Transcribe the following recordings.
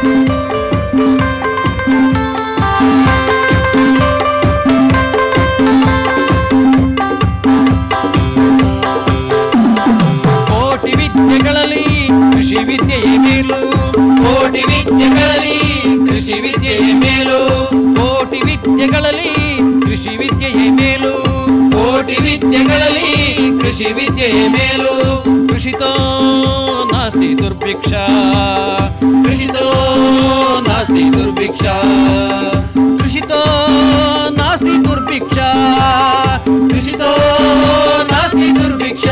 ಕೋಟಿ ವಿದ್ಯೆಗಳಲ್ಲಿ ಕೃಷಿ ವಿದ್ಯೆಯೇ ಮೇಲು ಕೋಟಿ ವಿದ್ಯೆಗಳಲ್ಲಿ ಕೃಷಿ ವಿದ್ಯೆಯೇ ಮೇಲು ಕೋಟಿ ವಿದ್ಯೆಗಳಲ್ಲಿ ಕೃಷಿ ವಿದ್ಯೆಯೇ ಮೇಲು ಕೋಟಿ ವಿದ್ಯೆಗಳಲ್ಲಿ ಕೃಷಿ ವಿದ್ಯೆಯೇ ಮೇಲು ಕೃಷಿತೋ ನಾಸ್ತಿ ದುರ್ಭಿಕ್ಷ ಕೃಷಿತೋ ನಾಸ್ತಿ ದುರ್ಭಿಕ್ಷ ಕೃಷಿತೋ ನಾಸ್ತಿ ದುರ್ಭಿಕ್ಷ ಕೃಷಿತೋ ನಾಸ್ತಿ ದುರ್ಭಿಕ್ಷ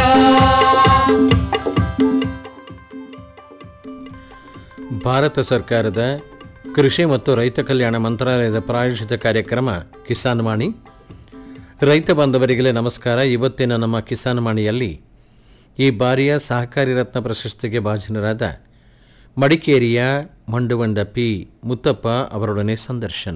ಭಾರತ ಸರ್ಕಾರದ ಕೃಷಿ ಮತ್ತು ರೈತ ಕಲ್ಯಾಣ ಮಂತ್ರಾಲಯದ ಪ್ರಾಯೋಜಿತ ಕಾರ್ಯಕ್ರಮ ಕಿಸಾನ್ ವಾಣಿ ರೈತ ಬಾಂಧವರಿಗೆಲ್ಲ ನಮಸ್ಕಾರ ಇವತ್ತಿನ ನಮ್ಮ ಕಿಸಾನ್ ವಾಣಿಯಲ್ಲಿ ಈ ಬಾರಿಯ ಸಹಕಾರಿ ರತ್ನ ಪ್ರಶಸ್ತಿಗೆ ಭಾಜನರಾದ ಮಡಿಕೇರಿಯ ಮಂಡುವಂಡ ಪಿ ಮುತ್ತಪ್ಪ ಅವರೊಡನೆ ಸಂದರ್ಶನ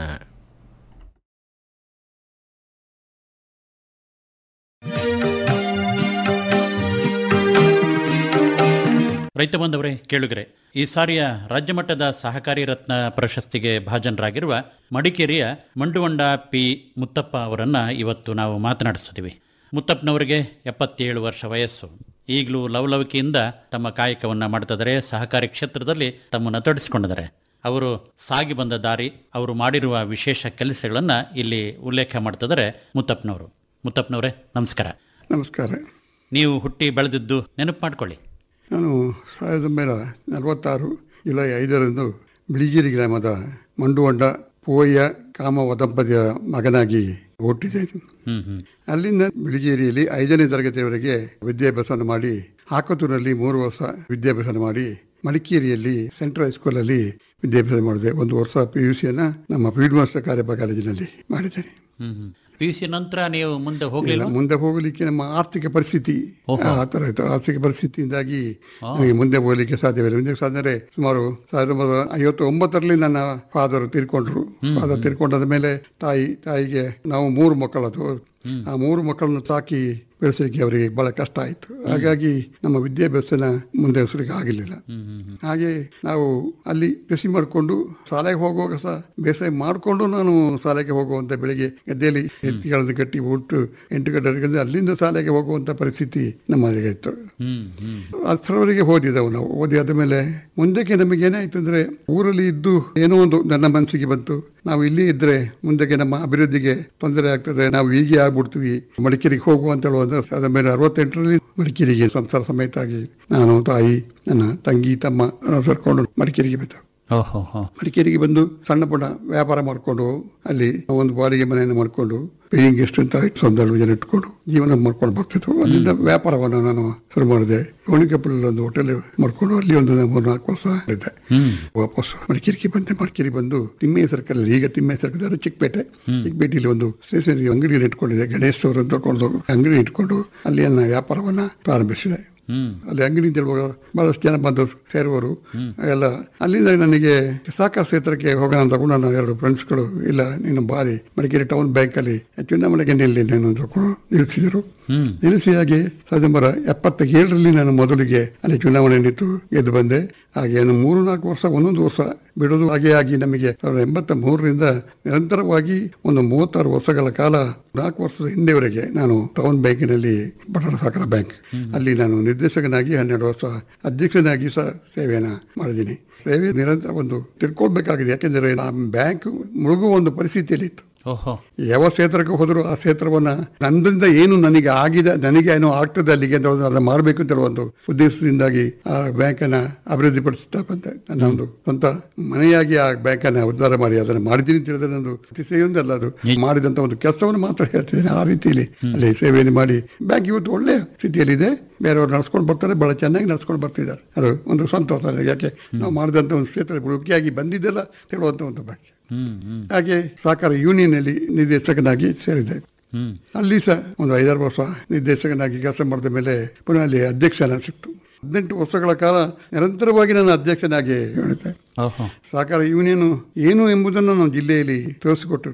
ರೈತ ಬಂಧವರೇ ಕೇಳುಗರೆ ಈ ಸಾರಿಯ ರಾಜ್ಯಮಟ್ಟದ ಸಹಕಾರಿ ರತ್ನ ಪ್ರಶಸ್ತಿಗೆ ಭಾಜನರಾಗಿರುವ ಮಡಿಕೇರಿಯ ಮಂಡುವಂಡ ಪಿ ಮುತ್ತಪ್ಪ ಅವರನ್ನ ಇವತ್ತು ನಾವು ಮಾತನಾಡಿಸ್ತೀವಿ ಮುತ್ತಪ್ಪನವರಿಗೆ ಎಪ್ಪತ್ತೇಳು ವರ್ಷ ವಯಸ್ಸು ಈಗಲೂ ಲವಲವಿಕೆಯಿಂದ ತಮ್ಮ ಕಾಯಕವನ್ನು ಮಾಡ್ತಿದ್ದಾರೆ ಸಹಕಾರಿ ಕ್ಷೇತ್ರದಲ್ಲಿ ತಮ್ಮನ್ನು ತೊಡಗಿಸಿಕೊಂಡಿದ್ದಾರೆ ಅವರು ಸಾಗಿ ಬಂದ ದಾರಿ ಅವರು ಮಾಡಿರುವ ವಿಶೇಷ ಕೆಲಸಗಳನ್ನು ಇಲ್ಲಿ ಉಲ್ಲೇಖ ಮಾಡ್ತಿದ್ದಾರೆ ಮುತ್ತಪ್ಪನವರು ಮುತ್ತಪ್ಪನವರೇ ನಮಸ್ಕಾರ ನಮಸ್ಕಾರ ನೀವು ಹುಟ್ಟಿ ಬೆಳೆದಿದ್ದು ನೆನಪು ಮಾಡ್ಕೊಳ್ಳಿ ನಾನು ಸಾವಿರದ ಒಂಬೈನೂರ ನಲವತ್ತಾರು ಜುಲೈ ಐದರಂದು ಬಿಳಿಗಿರಿ ಗ್ರಾಮದ ಮಂಡುವಂಡ ಪೋಯ ಕಾಮವ ದಂಪತಿಯ ಮಗನಾಗಿ ಹುಟ್ಟಿದ್ದೇನೆ ಹ್ಮ್ ಹ್ಮ್ ಅಲ್ಲಿಂದ ಬಿಳಿಗೇರಿಯಲ್ಲಿ ಐದನೇ ತರಗತಿಯವರೆಗೆ ವಿದ್ಯಾಭ್ಯಾಸ ಮಾಡಿ ಹಾಕತೂರಲ್ಲಿ ಮೂರು ವರ್ಷ ವಿದ್ಯಾಭ್ಯಾಸ ಮಾಡಿ ಮಡಿಕೇರಿಯಲ್ಲಿ ಸೆಂಟ್ರಲ್ ಹೈಸ್ಕೂಲಲ್ಲಿ ವಿದ್ಯಾಭ್ಯಾಸ ಮಾಡಿದೆ ಒಂದು ವರ್ಷ ಪಿ ಯು ಸಿಯನ್ನು ನಮ್ಮ ಫೀಲ್ಡ್ ಮಾಸ್ಟರ್ ಕಾರ್ಯಪ ಕಾಲೇಜಿನಲ್ಲಿ ಮಾಡಿದ್ದೇನೆ ಹ್ಮ್ ಹ್ಮ್ ಪಿ ಯು ಸಿ ನಂತರ ನೀವು ಮುಂದೆ ಇಲ್ಲ ಹೋಗ್ಲಿಲ್ಲ ಮುಂದೆ ಹೋಗಲಿಕ್ಕೆ ನಮ್ಮ ಆರ್ಥಿಕ ಪರಿಸ್ಥಿತಿ ಆ ಥರ ಇತ್ತು ಆರ್ಥಿಕ ಪರಿಸ್ಥಿತಿಯಿಂದಾಗಿ ನನಗೆ ಮುಂದೆ ಹೋಗಲಿಕ್ಕೆ ಸಾಧ್ಯವಿಲ್ಲ ಮುಂದೆ ಸಾಧ್ಯ ಸುಮಾರು ಸಾವಿರದ ಒಂಬೈನೂರ ಐವತ್ತು ಒಂಬತ್ತರಲ್ಲಿ ನನ್ನ ಫಾದರ್ ತೀರ್ಕೊಂಡ್ರು ಫಾದರ್ ತೀರ್ಕೊಂಡಾದ ಮೇಲೆ ತಾಯಿ ತಾಯಿಗೆ ನಾವು ಮೂರು ಮಕ್ಕಳದು ಆ ಮೂರು ಮಕ್ಕಳನ್ನು ಸಾಕಿ ಬೆಳೆಸಲಿಕ್ಕೆ ಅವರಿಗೆ ಬಹಳ ಕಷ್ಟ ಆಯಿತು ಹಾಗಾಗಿ ನಮ್ಮ ವಿದ್ಯಾಭ್ಯಾಸನ ಮುಂದೆ ಹೆಸರಿಗೆ ಆಗಿರಲಿಲ್ಲ ಹಾಗೆ ನಾವು ಅಲ್ಲಿ ಕೃಷಿ ಮಾಡಿಕೊಂಡು ಶಾಲೆಗೆ ಹೋಗುವಾಗ ಸಹ ಬೇಸಾಯ ಮಾಡಿಕೊಂಡು ನಾನು ಶಾಲೆಗೆ ಹೋಗುವಂತ ಬೆಳಿಗ್ಗೆ ಗದ್ದೆಯಲ್ಲಿ ಎತ್ತಿಗಳನ್ನು ಕಟ್ಟಿ ಬಿಟ್ಟು ಎಂಟು ಗಂಟೆಗೆ ಅಲ್ಲಿಂದ ಶಾಲೆಗೆ ಹೋಗುವಂತ ಪರಿಸ್ಥಿತಿ ನಮ್ಮಲ್ಲಿಗೆ ಇತ್ತು ಹ್ಮ್ ಹ್ಮ್ ಅಷ್ಟರವರೆಗೆ ಓದಿದೆವು ನಾವು ಓದಿ ಆದ ಮೇಲೆ ಮುಂದಕ್ಕೆ ನಮಗೆ ಏನಾಯ್ತು ಅಂದ್ರೆ ಊರಲ್ಲಿ ಇದ್ದು ಏನೋ ಒಂದು ನನ್ನ ಮನಸ್ಸಿಗೆ ಬಂತು ನಾವು ಇಲ್ಲಿ ಇದ್ರೆ ಮುಂದಕ್ಕೆ ನಮ್ಮ ಅಭಿವೃದ್ಧಿಗೆ ತೊಂದರೆ ಆಗ್ತದೆ ನಾವು ಹೀಗೆ ಆಗ್ಬಿಡ್ತೀವಿ ಮಡಿಕೇರಿಗೆ ಹೋಗುವ ಅಂತ ಹೇಳುವಂತ ಸಾವಿರದ ಒಂಬೈನೂರ ಅರವತ್ತೆಂಟರಲ್ಲಿ ಮಡಿಕೇರಿಗೆ ಸಂಸಾರ ಸಮೇತ ಆಗಿ ನಾನು ತಾಯಿ ನನ್ನ ತಂಗಿ ತಮ್ಮ ನಾವು ಸೇರ್ಕೊಂಡು ಮಡಿಕೇರಿಗೆ ಬಂದೆವು ಓಹೋ ಹೋ ಮಡಿಕೇರಿಗೆ ಬಂದು ಸಣ್ಣ ಪುಟ್ಟ ವ್ಯಾಪಾರ ಮಾಡಿಕೊಂಡು ಅಲ್ಲಿ ಒಂದು ಬಾಡಿಗೆ ಮನೆಯನ್ನು ಮಾಡಿಕೊಂಡು ಪೇಯಿಂಗ್ ಗೆಸ್ಟ್ ಅಂತ ಸಂದರ್ಭ ಜನ ಇಟ್ಕೊಂಡು ಜೀವನ ಮಾಡ್ಕೊಂಡು ಬರ್ತಿದ್ವು ಅಲ್ಲಿಂದ ವ್ಯಾಪಾರವನ್ನು ನಾನು ಶುರು ಮಾಡಿದೆ ಗೋಣಿಕೊಪ್ಪಲಲ್ಲಿ ಒಂದು ಹೋಟೆಲ್ ಮಾಡ್ಕೊಂಡು ಅಲ್ಲಿ ಒಂದು ಮೂರು ನಾಲ್ಕು ವರ್ಷ ಇದ್ದೆ ಹ್ಮ್ ವಾಪಸ್ ಮಡಿಕೇರಿಗೆ ಬಂದೆ ಮಡಿಕೇರಿ ಬಂದು ತಿಮ್ಮೆ ಸರ್ಕಲ್ ಈಗ ತಿಮ್ಮೆ ಸರ್ಕಲ್ ಚಿಕ್ಕಪೇಟೆ ಚಿಕ್ಕಪೇಟೆಯಲ್ಲಿ ಒಂದು ಸ್ಟೇಷನರಿ ಅಂಗಡಿಯನ್ನು ಇಟ್ಕೊಂಡಿದೆ ಗಣೇಶ್ ಸ್ಟೋರ್ ಅಂತ ತಗೊಂಡು ಹೋಗಿ ಅಂಗಡಿ ಇಟ್ಕೊಂಡು ಅಲ್ಲಿ ನನ್ನ ವ್ಯಾಪಾರವನ್ನ ಪ್ರಾರಂಭಿಸಿದೆ ಹ್ಮ್ ಅಲ್ಲಿ ಅಂಗಡಿ ಅಂತ ಹೇಳುವಾಗ ಬಹಳಷ್ಟು ಜನ ಬಂದು ಸೇರುವರು ಎಲ್ಲ ಅಲ್ಲಿಂದ ನನಗೆ ಸಹಕಾರ ಕ್ಷೇತ್ರಕ್ಕೆ ಹೋಗೋಣ ಅಂತ ತಗೊಂಡು ನನ್ನ ಎರಡು ಫ್ರೆಂಡ್ಸ್ಗಳು ಇಲ್ಲ ನೀನು ಬಾರಿ ಮಡಿಕೇರಿ ಟೌನ್ ಬ್ಯಾಂಕಲ್ಲಿ ಚುನಾವಣೆಗೆ ನಿಲ್ಲಿ ನಾನು ತಗೊಂಡು ನಿಲ್ಲಿಸಿದರು ಹ್ಮ್ ನಿಲ್ಲಿಸಿ ಹಾಗೆ ಸಾವಿರದ ಒಂಬೈನೂರ ಎಪ್ಪತ್ತ ಏಳರಲ್ಲಿ ನಾನು ಮೊದಲಿಗೆ ಅಲ್ಲಿ ಚುನಾವಣೆ ನಿಂತು ಗೆದ್ದು ಬಂದೆ ಹಾಗೆ ನಾನು ಮೂರು ನಾಲ್ಕು ವರ್ಷ ಒಂದೊಂದು ವರ್ಷ ಬಿಡೋದು ಹಾಗೆ ಆಗಿ ನಮಗೆ ಸಾವಿರದ ಎಂಬತ್ತ ಮೂರರಿಂದ ನಿರಂತರವಾಗಿ ಒಂದು ಮೂವತ್ತಾರು ವರ್ಷಗಳ ಕಾಲ ನಾಲ್ಕು ವರ್ಷದ ಹಿಂದೆವರೆಗೆ ನಾನು ಟೌನ್ ಬ್ಯಾಂಕಿನಲ್ಲಿ ಪಟ್ಟಣ ಸಹಕಾರ ಬ್ಯಾಂಕ್ ಅಲ್ಲಿ ನಾನು ನಿರ್ದೇಶಕನಾಗಿ ಹನ್ನೆರಡು ವರ್ಷ ಅಧ್ಯಕ್ಷನಾಗಿ ಸಹ ಸೇವೆಯನ್ನು ಮಾಡಿದ್ದೀನಿ ಸೇವೆ ನಿರಂತರ ಒಂದು ತಿಳ್ಕೊಳ್ಬೇಕಾಗಿದೆ ಯಾಕೆಂದರೆ ಆ ಬ್ಯಾಂಕ್ ಮುಳುಗುವ ಒಂದು ಪರಿಸ್ಥಿತಿಯಲ್ಲಿ ಇತ್ತು ಓಹೋ ಯಾವ ಕ್ಷೇತ್ರಕ್ಕೆ ಹೋದರೂ ಆ ಕ್ಷೇತ್ರವನ್ನ ನನ್ನಿಂದ ಏನು ನನಗೆ ಆಗಿದೆ ನನಗೆ ಏನೋ ಆಗ್ತದೆ ಅಲ್ಲಿಗೆ ಅಂತ ಹೇಳೋದು ಅದನ್ನ ಮಾಡಬೇಕು ಅಂತ ಹೇಳುವ ಒಂದು ಉದ್ದೇಶದಿಂದಾಗಿ ಆ ಬ್ಯಾಂಕನ್ನ ಅಭಿವೃದ್ಧಿಪಡಿಸ್ತಾ ಬಂದೆ ನನ್ನ ಒಂದು ಸ್ವಂತ ಮನೆಯಾಗಿ ಆ ಬ್ಯಾಂಕನ್ನ ಉದ್ಧಾರ ಮಾಡಿ ಅದನ್ನು ಮಾಡಿದ್ದೀನಿ ಅಂತ ಹೇಳಿದ್ರೆ ನಂದು ಅತಿಶಯವೊಂದಲ್ಲ ಅದು ಮಾಡಿದಂತ ಒಂದು ಕೆಲಸವನ್ನು ಮಾತ್ರ ಹೇಳ್ತಿದ್ದೇನೆ ಆ ರೀತಿಯಲ್ಲಿ ಅಲ್ಲಿ ಸೇವೆಯನ್ನು ಮಾಡಿ ಬ್ಯಾಂಕ್ ಇವತ್ತು ಒಳ್ಳೆಯ ಸ್ಥಿತಿಯಲ್ಲಿದೆ ಬೇರೆಯವರು ನಡ್ಸ್ಕೊಂಡು ಬರ್ತಾರೆ ಬಹಳ ಚೆನ್ನಾಗಿ ನಡ್ಸ್ಕೊಂಡು ಬರ್ತಿದ್ದಾರೆ ಅದು ಒಂದು ಸಂತೋಷ ನನಗೆ. ಯಾಕೆ ನಾವು ಮಾಡಿದಂಥ ಒಂದು ಕ್ಷೇತ್ರ ಉಳುಕಿಯಾಗಿ ಬಂದಿದ್ದೆಲ್ಲ ಹೇಳುವಂಥ ಒಂದು ಭಾಗ್ಯ ಹ್ಮ್ ಹ್ಮ್ ಹಾಗೆ ಸಹಕಾರ ಯೂನಿಯನ್ನಲ್ಲಿ ನಿರ್ದೇಶಕನಾಗಿ ಸೇರಿದೆ ಹ್ಮ್ ಅಲ್ಲಿ ಸಹ ಒಂದು ಐದಾರು ವರ್ಷ ನಿರ್ದೇಶಕನಾಗಿ ಕೆಲಸ ಮಾಡಿದ ಮೇಲೆ ಪುನಃ ಅಲ್ಲಿ ಅಧ್ಯಕ್ಷನ ಸಿಕ್ತು ಹದಿನೆಂಟು ವರ್ಷಗಳ ಕಾಲ ನಿರಂತರವಾಗಿ ನಾನು ಅಧ್ಯಕ್ಷನಾಗಿ ಹೇಳಿದ್ದೆ ಓಹೋ ಸಹಕಾರ ಯೂನಿಯನ್ ಏನು ಎಂಬುದನ್ನು ನಮ್ಮ ಜಿಲ್ಲೆಯಲ್ಲಿ ತೋರಿಸಿಕೊಟ್ಟಿದೆ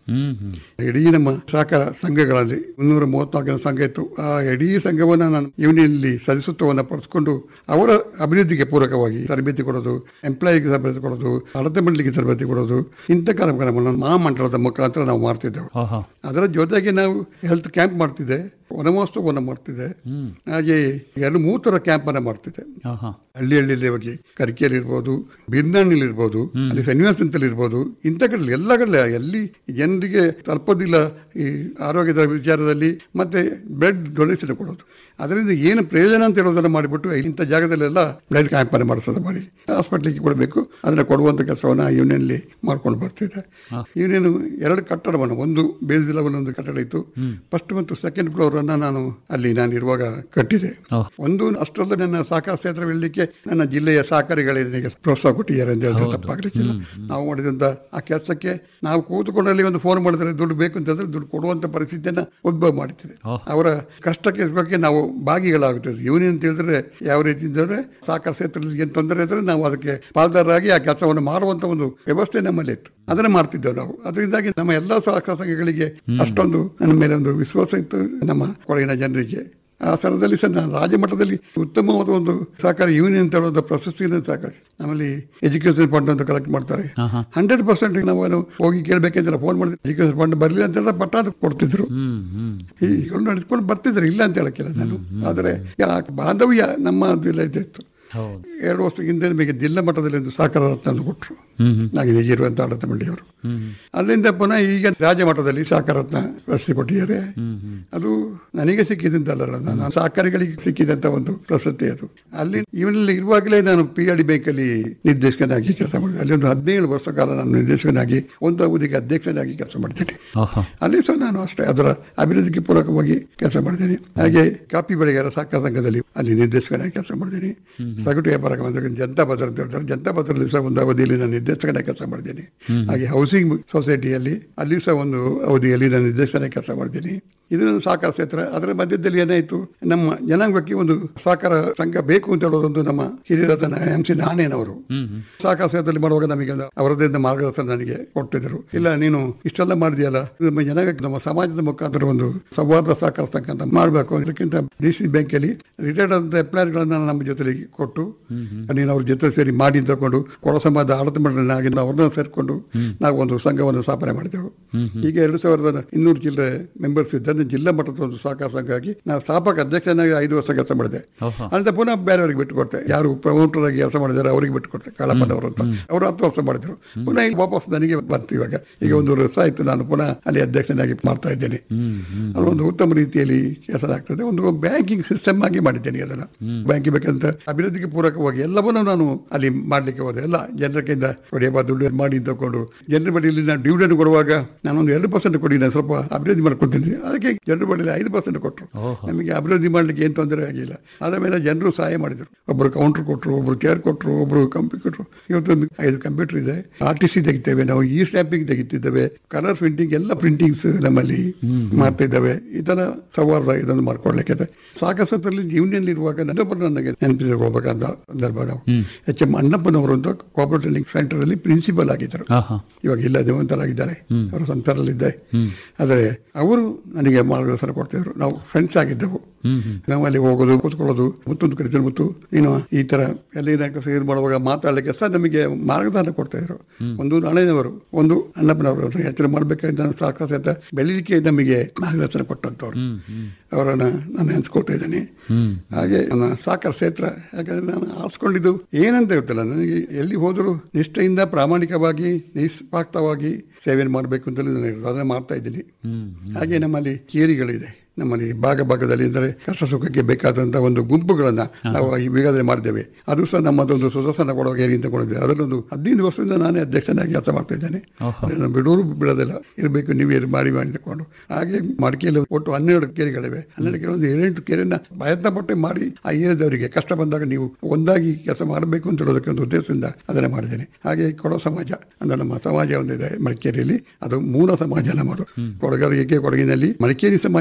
ಹ್ಮ್ ಹ್ಮ್ ಇಡೀ ನಮ್ಮ ಸಹಕಾರ ಸಂಘಗಳಲ್ಲಿ ಮುನ್ನೂರ ಮೂವತ್ನಾಲ್ಕು ಸಂಘ ಇತ್ತು ಆ ಇಡೀ ಸಂಘವನ್ನು ನಾನು ಯೂನಿಯನ್ಲಿ ಸದಸ್ಯತ್ವವನ್ನು ಪಡಿಸ್ಕೊಂಡು ಅವರ ಅಭಿವೃದ್ಧಿಗೆ ಪೂರಕವಾಗಿ ತರಬೇತಿ ಕೊಡೋದು ಎಂಪ್ಲಾಯಿಗೆ ತರಬೇತಿ ಕೊಡೋದು ಅಳತೆ ಮಂಡಳಿಗೆ ತರಬೇತಿ ಕೊಡೋದು ಇಂಥ ಕಾರ್ಯಕ್ರಮಗಳನ್ನು ಮಹಾಮಂಡಲದ ಮುಖಾಂತರ ನಾವು ಮಾಡ್ತಿದ್ದೆವು ಓಹೋ ಅದರ ಜೊತೆಗೆ ನಾವು ಹೆಲ್ತ್ ಕ್ಯಾಂಪ್ ಮಾಡ್ತಿದ್ದೆ ವನಮಹೋತ್ಸವವನ್ನು ಮಾಡ್ತಿದ್ದೆ ಹಾಗೆ ಎರಡು ಮೂರು ಥರ ಕ್ಯಾಂಪನ್ನು ಮಾಡ್ತಿದ್ದೆ ಓಹೋ ಹಳ್ಳಿ ಹಳ್ಳಿಯಲ್ಲಿ ಹೋಗಿ ಕರಿಕೆಯಲ್ಲಿ ಇರ್ಬೋದು ಬಿರ್ನಾಣಿಲಿ ಇರ್ಬೋದು ಅಲ್ಲಿ ಸನ್ನಿವಾಸಂತಲ್ಲಿ ಇರ್ಬೋದು ಇಂಥ ಕಡೆ ಎಲ್ಲ ಕಡೆ ಎಲ್ಲಿ ಜನರಿಗೆ ತಲುಪೋದಿಲ್ಲ ಈ ಆರೋಗ್ಯದ ವಿಚಾರದಲ್ಲಿ ಮತ್ತೆ ಬ್ಲಡ್ ಡೊನೇಷನ್ ಕೊಡೋದು ಅದರಿಂದ ಏನು ಪ್ರಯೋಜನ ಅಂತ ಹೇಳೋದನ್ನು ಮಾಡಿಬಿಟ್ಟು ಇಂಥ ಜಾಗದಲ್ಲೆಲ್ಲ ಬ್ಲಡ್ ಕ್ಯಾಂಪನ್ನು ಮಾಡಿಸೋದು ಮಾಡಿ ಹಾಸ್ಪಿಟ್ಲಿಗೆ ಕೊಡಬೇಕು ಅದನ್ನು ಕೊಡುವಂಥ ಕೆಲಸವನ್ನು ಯೂನಿಯನ್ಲಿ ಮಾಡ್ಕೊಂಡು ಬರ್ತಿದೆ ಯೂನಿಯನ್ ಎರಡು ಕಟ್ಟಡವನ್ನು ಒಂದು ಬೇಸ್ ಲೆವೆಲ್ ಒಂದು ಕಟ್ಟಡ ಇತ್ತು ಫಸ್ಟ್ ಮತ್ತು ಸೆಕೆಂಡ್ ಫ್ಲೋರ್ ಅನ್ನ ನಾನು ಅಲ್ಲಿ ನಾನು ಇರುವಾಗ ಕಟ್ಟಿದೆ ಓಹ್. ಒಂದು ಅಷ್ಟರಲ್ಲೇ ನನ್ನ ಸಹಕಾರ ಕ್ಷೇತ್ರ ಬೆಳಲಿಕ್ಕೆ ನನ್ನ ಜಿಲ್ಲೆಯ ಸಹಕಾರಿಗಳೇ ನನಗೆ ಪ್ರೋತ್ಸಾಹ ಕೊಟ್ಟಿದ್ದಾರೆ ಅಂತ ಹೇಳಿದ್ರೆ ತಪ್ಪಾಗಲಿಕ್ಕಿಲ್ಲ ನಾವು ಮಾಡಿದಂಥ ಆ ಕೆಲಸಕ್ಕೆ ನಾವು ಕೂತುಕೊಂಡಲ್ಲಿ ಒಂದು ಫೋನ್ ಮಾಡಿದ್ರೆ ದುಡ್ಡು ಬೇಕು ಅಂತ ಹೇಳಿದ್ರೆ ದುಡ್ಡು ಕೊಡುವಂಥ ಪರಿಸ್ಥಿತಿಯನ್ನ ಉದ್ಭವ ಮಾಡುತ್ತಿದೆ ಓಹ್. ಅವರ ಕಷ್ಟಕ್ಕೆ ಸುಖಕ್ಕೆ ನಾವು ಭಾಗಿಗಳಾಗುತ್ತೇವೆ ಯೂನಿಯನ್ ಅಂತ ಹೇಳಿದ್ರೆ ಯಾವ ರೀತಿ ಇದ್ದರೆ ಸಹಕಾರ ಕ್ಷೇತ್ರದಲ್ಲಿ ಏನು ತೊಂದರೆ ಇದ್ದರೆ ನಾವು ಅದಕ್ಕೆ ಪಾಲ್ದಾರರಾಗಿ ಆ ಕೆಲಸವನ್ನು ಮಾಡುವಂಥ ಒಂದು ವ್ಯವಸ್ಥೆ ನಮ್ಮಲ್ಲಿ ಇತ್ತು ಅದನ್ನೇ ಮಾಡ್ತಿದ್ದೆವು ನಾವು ಅದರಿಂದಾಗಿ ನಮ್ಮ ಎಲ್ಲ ಸಹಕಾರ ಸಂಘಗಳಿಗೆ ಅಷ್ಟೊಂದು ನನ್ನ ಮೇಲೆ ಒಂದು ವಿಶ್ವಾಸ ಇತ್ತು ನಮ್ಮ ಕೊಡಗಿನ ಜನರಿಗೆ ಆ ಸ್ಥಳದಲ್ಲಿ ಸಹ ನಾನು ರಾಜ್ಯ ಮಟ್ಟದಲ್ಲಿ ಉತ್ತಮವಾದ ಒಂದು ಸಹಕಾರಿ ಯೂನಿಯನ್ ಅಂತ ಹೇಳೋದು ಪ್ರಶಸ್ತಿಯನ್ನು ಸಹಕಾರ ನಮ್ಮಲ್ಲಿ ಎಜುಕೇಶನ್ ಫಂಡ್ ಅಂತ ಕಲೆಕ್ಟ್ ಮಾಡ್ತಾರೆ ಹಂಡ್ರೆಡ್ ಪರ್ಸೆಂಟ್ ನಾವು ಏನು ಹೋಗಿ ಕೇಳಬೇಕಂದ್ರೆ ಫೋನ್ ಮಾಡಿದ್ರೆ ಎಜುಕೇಶನ್ ಫಂಡ್ ಬರಲಿಲ್ಲ ಅಂತ ಹೇಳಿದ್ರೆ ಪಟ್ಟ ಕೊಡ್ತಿದ್ರು ಹ್ಮ್ ಹ್ಮ್ ಈಗಲೂ ನಡೆಸ್ಕೊಂಡು ಬರ್ತಿದ್ರು ಇಲ್ಲ ಅಂತ ಹೇಳಕ್ಕಿಲ್ಲ ನಾನು ಆದರೆ ಆ ಬಾಂಧವ್ಯ ನಮ್ಮ ಇದೆಲ್ಲ ಇದ್ದಿತ್ತು ಹೌದು ಎರಡು ವರ್ಷ ಹಿಂದೆ ನಮಗೆ ಜಿಲ್ಲಾ ಮಟ್ಟದಲ್ಲಿ ಒಂದು ಸಹಕಾರ ರತ್ನ ಅಂತ ಕೊಟ್ಟರು ನನಗೆ ಈಗಿರುವಂಥ ಆಡಳಿತ ಮಂಡಳಿಯವರು ಅಲ್ಲಿಂದ ಪುನಃ ಈಗ ರಾಜ್ಯ ಮಟ್ಟದಲ್ಲಿ ಸಹಕಾರ ರತ್ನ ಪ್ರಶಸ್ತಿ ಕೊಟ್ಟಿದ್ದಾರೆ ಅದು ನನಗೆ ಸಿಕ್ಕಿದಂತಲ್ಲ ನಾನು ಸಹಕಾರಿಗಳಿಗೆ ಸಿಕ್ಕಿದಂತ ಒಂದು ಪ್ರಶಸ್ತಿ ಅದು ಅಲ್ಲಿ ಇವನಲ್ಲಿ ಇರುವಾಗಲೇ ನಾನು ಪಿ ಆರ್ ಡಿ ಬ್ಯಾಂಕಲ್ಲಿ ನಿರ್ದೇಶಕನಾಗಿ ಕೆಲಸ ಮಾಡಿದೆ ಅಲ್ಲಿ ಒಂದು ಹದಿನೇಳು ವರ್ಷ ಕಾಲ ನಾನು ನಿರ್ದೇಶಕನಾಗಿ ಒಂದು ಅವಧಿಗೆ ಅಧ್ಯಕ್ಷನಾಗಿ ಕೆಲಸ ಮಾಡ್ತೇನೆ ಓಹೋ ಅಲ್ಲಿ ಸಹ ನಾನು ಅಷ್ಟೇ ಅದರ ಅಭಿವೃದ್ಧಿಗೆ ಪೂರಕವಾಗಿ ಕೆಲಸ ಮಾಡಿದ್ದೀನಿ ಹಾಗೆ ಕಾಫಿ ಬೆಳೆಗಾರ ಸಹಕಾರ ಸಂಘದಲ್ಲಿ ಅಲ್ಲಿ ನಿರ್ದೇಶಕನಾಗಿ ಕೆಲಸ ಮಾಡಿದ್ದೀನಿ ಸಗಟು ವ್ಯಾಪಾರ ಬಂದಾಗ ಜನತಾ ಭದ್ರ ಅಂತ ಹೇಳ್ತಾರೆ ಜನತಾ ಭದ್ರಲ್ಲಿ ಸಹ ಒಂದು ಅವಧಿಯಲ್ಲಿ ನಾನು ನಿರ್ದೇಶಕನಾಗಿ ಕೆಲಸ ಮಾಡಿದ್ದೀನಿ ಹಾಗೆ ಹೌಸಿಂಗ್ ಸೊಸೈಟಿಯಲ್ಲಿ ಅಲ್ಲಿ ಸಹ ಒಂದು ಅವಧಿಯಲ್ಲಿ ನಾನು ನಿರ್ದೇಶಕನಾಗಿ ಕೆಲಸ ಮಾಡಿದ್ದೀನಿ ಇದು ನನ್ನ ಸಹಕಾರ ಕ್ಷೇತ್ರ ಅದರ ಮಧ್ಯದಲ್ಲಿ ಏನಾಯಿತು ನಮ್ಮ ಜನಾಂಗಕ್ಕೆ ಒಂದು ಸಹಕಾರ ಸಂಘ ಬೇಕು ಅಂತ ಹೇಳೋದೊಂದು ನಮ್ಮ ಹಿರಿಯರತನ ಎಂ ಸಿ ನಾಣೇನವರು ಸಹಕಾರ ಕ್ಷೇತ್ರದಲ್ಲಿ ಮಾಡುವಾಗ ನಮಗೆ ಒಂದು ಅವರದಿಂದ ಮಾರ್ಗದರ್ಶನ ನನಗೆ ಕೊಟ್ಟಿದ್ದರು ಇಲ್ಲ ನೀನು ಇಷ್ಟೆಲ್ಲ ಮಾಡಿದೆಯಲ್ಲ ನಮ್ಮ ಜನಾಂಗಕ್ಕೆ ನಮ್ಮ ಸಮಾಜದ ಮುಖಾಂತರ ಒಂದು ಸಂವಾದ ಸಹಕಾರ ಸಂಘ ಅಂತ ಮಾಡಬೇಕು ಇದಕ್ಕಿಂತ ಡಿ ಸಿ ಬ್ಯಾಂಕಲ್ಲಿ ರಿಟೈರ್ಡ್ ಆದಂಥ ಎಂಪ್ಲಾಯರ್ಗಳನ್ನ ನಮ್ಮ ಜೊತೆಲಿ ಕೊಟ್ಟು ನೀನು ಅವ್ರ ಜೊತೆ ಸೇರಿ ಮಾಡಿ ತಗೊಂಡು ಕೊಡ ಸಮಾಜದ ಆಡಳಿತ ಮಂಡಳಿನಾಗಿ ನಾವು ಅವ್ರನ್ನ ಸೇರಿಕೊಂಡು ನಾವು ಒಂದು ಸಂಘವನ್ನು ಸ್ಥಾಪನೆ ಮಾಡಿದೆವು ಈಗ ಎರಡು ಸಾವಿರದ ಇನ್ನೂರು ಜಿಲ್ಲೆ ಮೆಂಬರ್ಸ್ ಇದ್ದ ಜಿಲ್ಲಾ ಮಟ್ಟದ ಒಂದು ಸಹಕಾರ ಸಂಘ ಆಗಿ ನಾನು ಸ್ಥಾಪಕ ಅಧ್ಯಕ್ಷನಾಗಿ ಐದು ವರ್ಷ ಕೆಲಸ ಮಾಡಿದೆ ಓಹೋ. ಅಂತ ಪುನಃ ಬೇರೆಯವರಿಗೆ ಬಿಟ್ಟು ಕೊಡ್ತೆ ಯಾರು ಪ್ರಮೋಟರ್ ಆಗಿ ಕೆಲಸ ಮಾಡಿದ್ದಾರೆ ಅವರಿಗೆ ಬಿಟ್ಟು ಕೊಡ್ತೆ ಕಾಳಪ್ಪನವರು ಅಂತ ಅವರು ಹತ್ತು ವರ್ಷ ಮಾಡಿದ್ರು ಪುನಃ ಈಗ ವಾಪಸ್ ನನಗೆ ಬಂತು ಇವಾಗ ಈಗ ಒಂದು ವರ್ಷ ಆಯ್ತು ನಾನು ಪುನಃ ಅಲ್ಲಿ ಅಧ್ಯಕ್ಷನಾಗಿ ಮಾಡ್ತಾ ಇದ್ದೇನೆ ಅಲ್ಲಿ ಒಂದು ಉತ್ತಮ ರೀತಿಯಲ್ಲಿ ಕೆಲಸ ಆಗ್ತದೆ ಒಂದು ಬ್ಯಾಂಕಿಂಗ್ ಸಿಸ್ಟಮ್ ಆಗಿ ಮಾಡಿದ್ದೇನೆ ಅದನ್ನು ಬ್ಯಾಂಕಿಂಗ್ ಬೇಕಂತ ಅಭಿವೃದ್ಧಿಗೆ ಪೂರಕವಾಗಿ ಎಲ್ಲವನ್ನೂ ನಾನು ಅಲ್ಲಿ ಮಾಡ್ಲಿಕ್ಕೆ ಹೋದೆ ಎಲ್ಲ ಜನರ ಕೈಯಿಂದ ಹೊಡೆಯಬಾ ದುಡ್ಡು ಮಾಡಿ ತಗೊಂಡು ಜನರ ಬಳಿಯಲ್ಲಿ ನಾನು ಡಿವಿಡೆಂಡ್ ಕೊಡುವಾಗ ನಾನೊಂದು ಎರಡು ಪರ್ಸೆಂಟ್ ಕೊಡಿ ನಾನು ಸ್ವಲ್ಪ ಅಭಿವೃದ್ಧಿ ಮಾಡ್ಕೊಳ್ತೀನಿ ಅದಕ್ಕೆ ಜನರ ಬಳಿಯಲ್ಲಿ ಐದು ಪರ್ಸೆಂಟ್ ಕೊಟ್ಟರು ನಮಗೆ ಅಭಿವೃದ್ಧಿ ಮಾಡ್ಲಿಕ್ಕೆ ಏನು ತೊಂದರೆ ಆಗಿಲ್ಲ ಅದ ಮೇಲೆ ಜನರು ಸಹಾಯ ಮಾಡಿದರು ಒಬ್ಬರು ಕೌಂಟರ್ ಕೊಟ್ಟರು ಒಬ್ಬರು ಚೇರ್ ಕೊಟ್ಟರು ಒಬ್ಬರು ಕಂಪ್ಯೂಟರ್ ಇವತ್ತೊಂದು ಐದು ಕಂಪ್ಯೂಟರ್ ಇದೆ ಆರ್ ಟಿ ಸಿ ತೆಗಿತೇವೆ ನಾವು ಈ ಸ್ಟ್ಯಾಂಪಿಂಗ್ ತೆಗಿತಿದ್ದೇವೆ ಕಲರ್ ಪ್ರಿಂಟಿಂಗ್ ಎಲ್ಲ ಪ್ರಿಂಟಿಂಗ್ಸ್ ನಮ್ಮಲ್ಲಿ ಮಾಡ್ತಾ ಇದ್ದಾವೆ ಇದನ್ನ ಸೌಹಾರ್ದ ಇದನ್ನು ಮಾಡ್ಕೊಡ್ಲಿಕ್ಕೆ ಸಾಕಷ್ಟಲ್ಲಿ ಯೂನಿಯನ್ ಇರುವಾಗ ನನ್ನೊಬ್ಬರು ನನಗೆ ನೆನಪಿಸಿಕೊಳ್ಬೇಕಂತ ಸಂದರ್ಭ ನಾವು ಎಚ್ ಎಂ ಅಣ್ಣಪ್ಪನವರು ಅಂತ ಕೋಪರೇಟ್ ಟ್ರೈನಿಂಗ್ ಸೆಂಟರ್ ಅಲ್ಲಿ ಪ್ರಿನ್ಸಿಪಲ್ ಆಗಿದ್ದರು ಆಹಾ ಇವಾಗ ಇಲ್ಲ ದೇವಂತರಾಗಿದ್ದಾರೆ ಅವರು ಸಂತರಲ್ಲಿದ್ದೆ ಆದರೆ ಅವರು ನನಗೆ ಮಾರ್ಗದರ್ಶನ ಕೊಡ್ತಿದ್ರು ನಾವು ಫ್ರೆಂಡ್ಸ್ ಆಗಿದ್ದೆವು ನಾವು ಅಲ್ಲಿ ಹೋಗೋದು ಕೂತ್ಕೊಳ್ಳೋದು ಮುತ್ತೊಂದು ಕರಿತಾರೆ ಮುತ್ತು ನೀನು ಈ ತರ ಎಲ್ಲಿನ ಇದು ಮಾಡುವಾಗ ಮಾತಾಡ್ಲಿಕ್ಕೆ ಸಹ ನಮಗೆ ಮಾರ್ಗದರ್ಶನ ಕೊಡ್ತಾ ಇದ್ರು ಒಂದು ನಾಳೆನವರು ಒಂದು ಅಣ್ಣಪ್ಪನವರು ಎಚ್ಚರ ಮಾಡಬೇಕಾದ ಸಾಕಷ್ಟು ಬೆಳಿಲಿಕ್ಕೆ ನಮಗೆ ಮಾರ್ಗದರ್ಶನ ಕೊಟ್ಟಂತವ್ರು ಅವರನ್ನ ನಾನು ನೆನೆಸ್ಕೊಳ್ತಾ ಇದ್ದೇನೆ ಹಾಗೆ ನನ್ನ ಸಾಕಾರ ಕ್ಷೇತ್ರ ಯಾಕಂದ್ರೆ ನಾನು ಆರಿಸ್ಕೊಂಡಿದ್ದು ಏನಂತ ಗೊತ್ತಿಲ್ಲ ನನಗೆ ಎಲ್ಲಿ ಹೋದರೂ ನಿಷ್ಠೆಯಿಂದ ಪ್ರಾಮಾಣಿಕವಾಗಿ ನಿಸ್ಪಾಕ್ತವಾಗಿ ಸೇವೆ ಮಾಡಬೇಕು ಅಂತಲೇ ನಾನು ಇರೋದು ಅದನ್ನ ಮಾಡ್ತಾ ಇದ್ದೀನಿ ಹಾಗೆ ನಮ್ಮಲ್ಲಿ ಕೇರಿಗಳಿದೆ ನಮ್ಮಲ್ಲಿ ಭಾಗ ಭಾಗದಲ್ಲಿ ಅಂದರೆ ಕಷ್ಟ ಸುಖಕ್ಕೆ ಬೇಕಾದಂಥ ಒಂದು ಗುಂಪುಗಳನ್ನ ನಾವು ಈಗಾಗಲೇ ಮಾಡಿದ್ದೇವೆ ಅದು ಸಹ ನಮ್ಮದೊಂದು ಸುದರ್ಶನ ಕೊಡುವಾಗ ಏರಿ ಅಂತ ಕೊಡಿದ್ದೇವೆ ಅದರಲ್ಲೊಂದು ಹದಿನೈದು ವರ್ಷದಿಂದ ನಾನೇ ಅಧ್ಯಕ್ಷನಾಗಿ ಕೆಲಸ ಮಾಡ್ತಾ ಇದ್ದೇನೆ ಅದನ್ನು ಬಿಡೋರು ಬಿಡೋದಿಲ್ಲ ಇರಬೇಕು ನೀವೇ ಇರು ಮಾಡಿ ಮಾಡಿ ತಗೊಂಡು ಹಾಗೆ ಮಡಿಕೆಯಲ್ಲಿ ಒಟ್ಟು ಹನ್ನೆರಡು ಕೆರೆಗಳಿವೆ ಹನ್ನೆರಡು ಕೆರೆ ಒಂದು ಏಳೆಂಟು ಕೆರೆಯನ್ನ ಪ್ರಯತ್ನ ಪಟ್ಟು ಮಾಡಿ ಆ ಏರಿಯಾದವರಿಗೆ ಕಷ್ಟ ಬಂದಾಗ ನೀವು ಒಂದಾಗಿ ಕೆಲಸ ಮಾಡಬೇಕು ಅಂತ ಹೇಳೋದಕ್ಕೆ ಒಂದು ಉದ್ದೇಶದಿಂದ ಅದನ್ನು ಮಾಡಿದ್ದೇನೆ ಹಾಗೆ ಕೊಡೋ ಸಮಾಜ ಅಂದ್ರೆ ನಮ್ಮ ಸಮಾಜ ಒಂದಿದೆ ಮಡಿಕೇರಿಯಲ್ಲಿ ಅದು ಮೂಲ ಸಮಾಜ ನಮ್ಮದು ಕೊಡಗರಿಗೆ ಕೊಡಗಿನಲ್ಲಿ ಮಡಿಕೇರಿ ಸಮಾಜ ಅಂತಂದ್ರೆ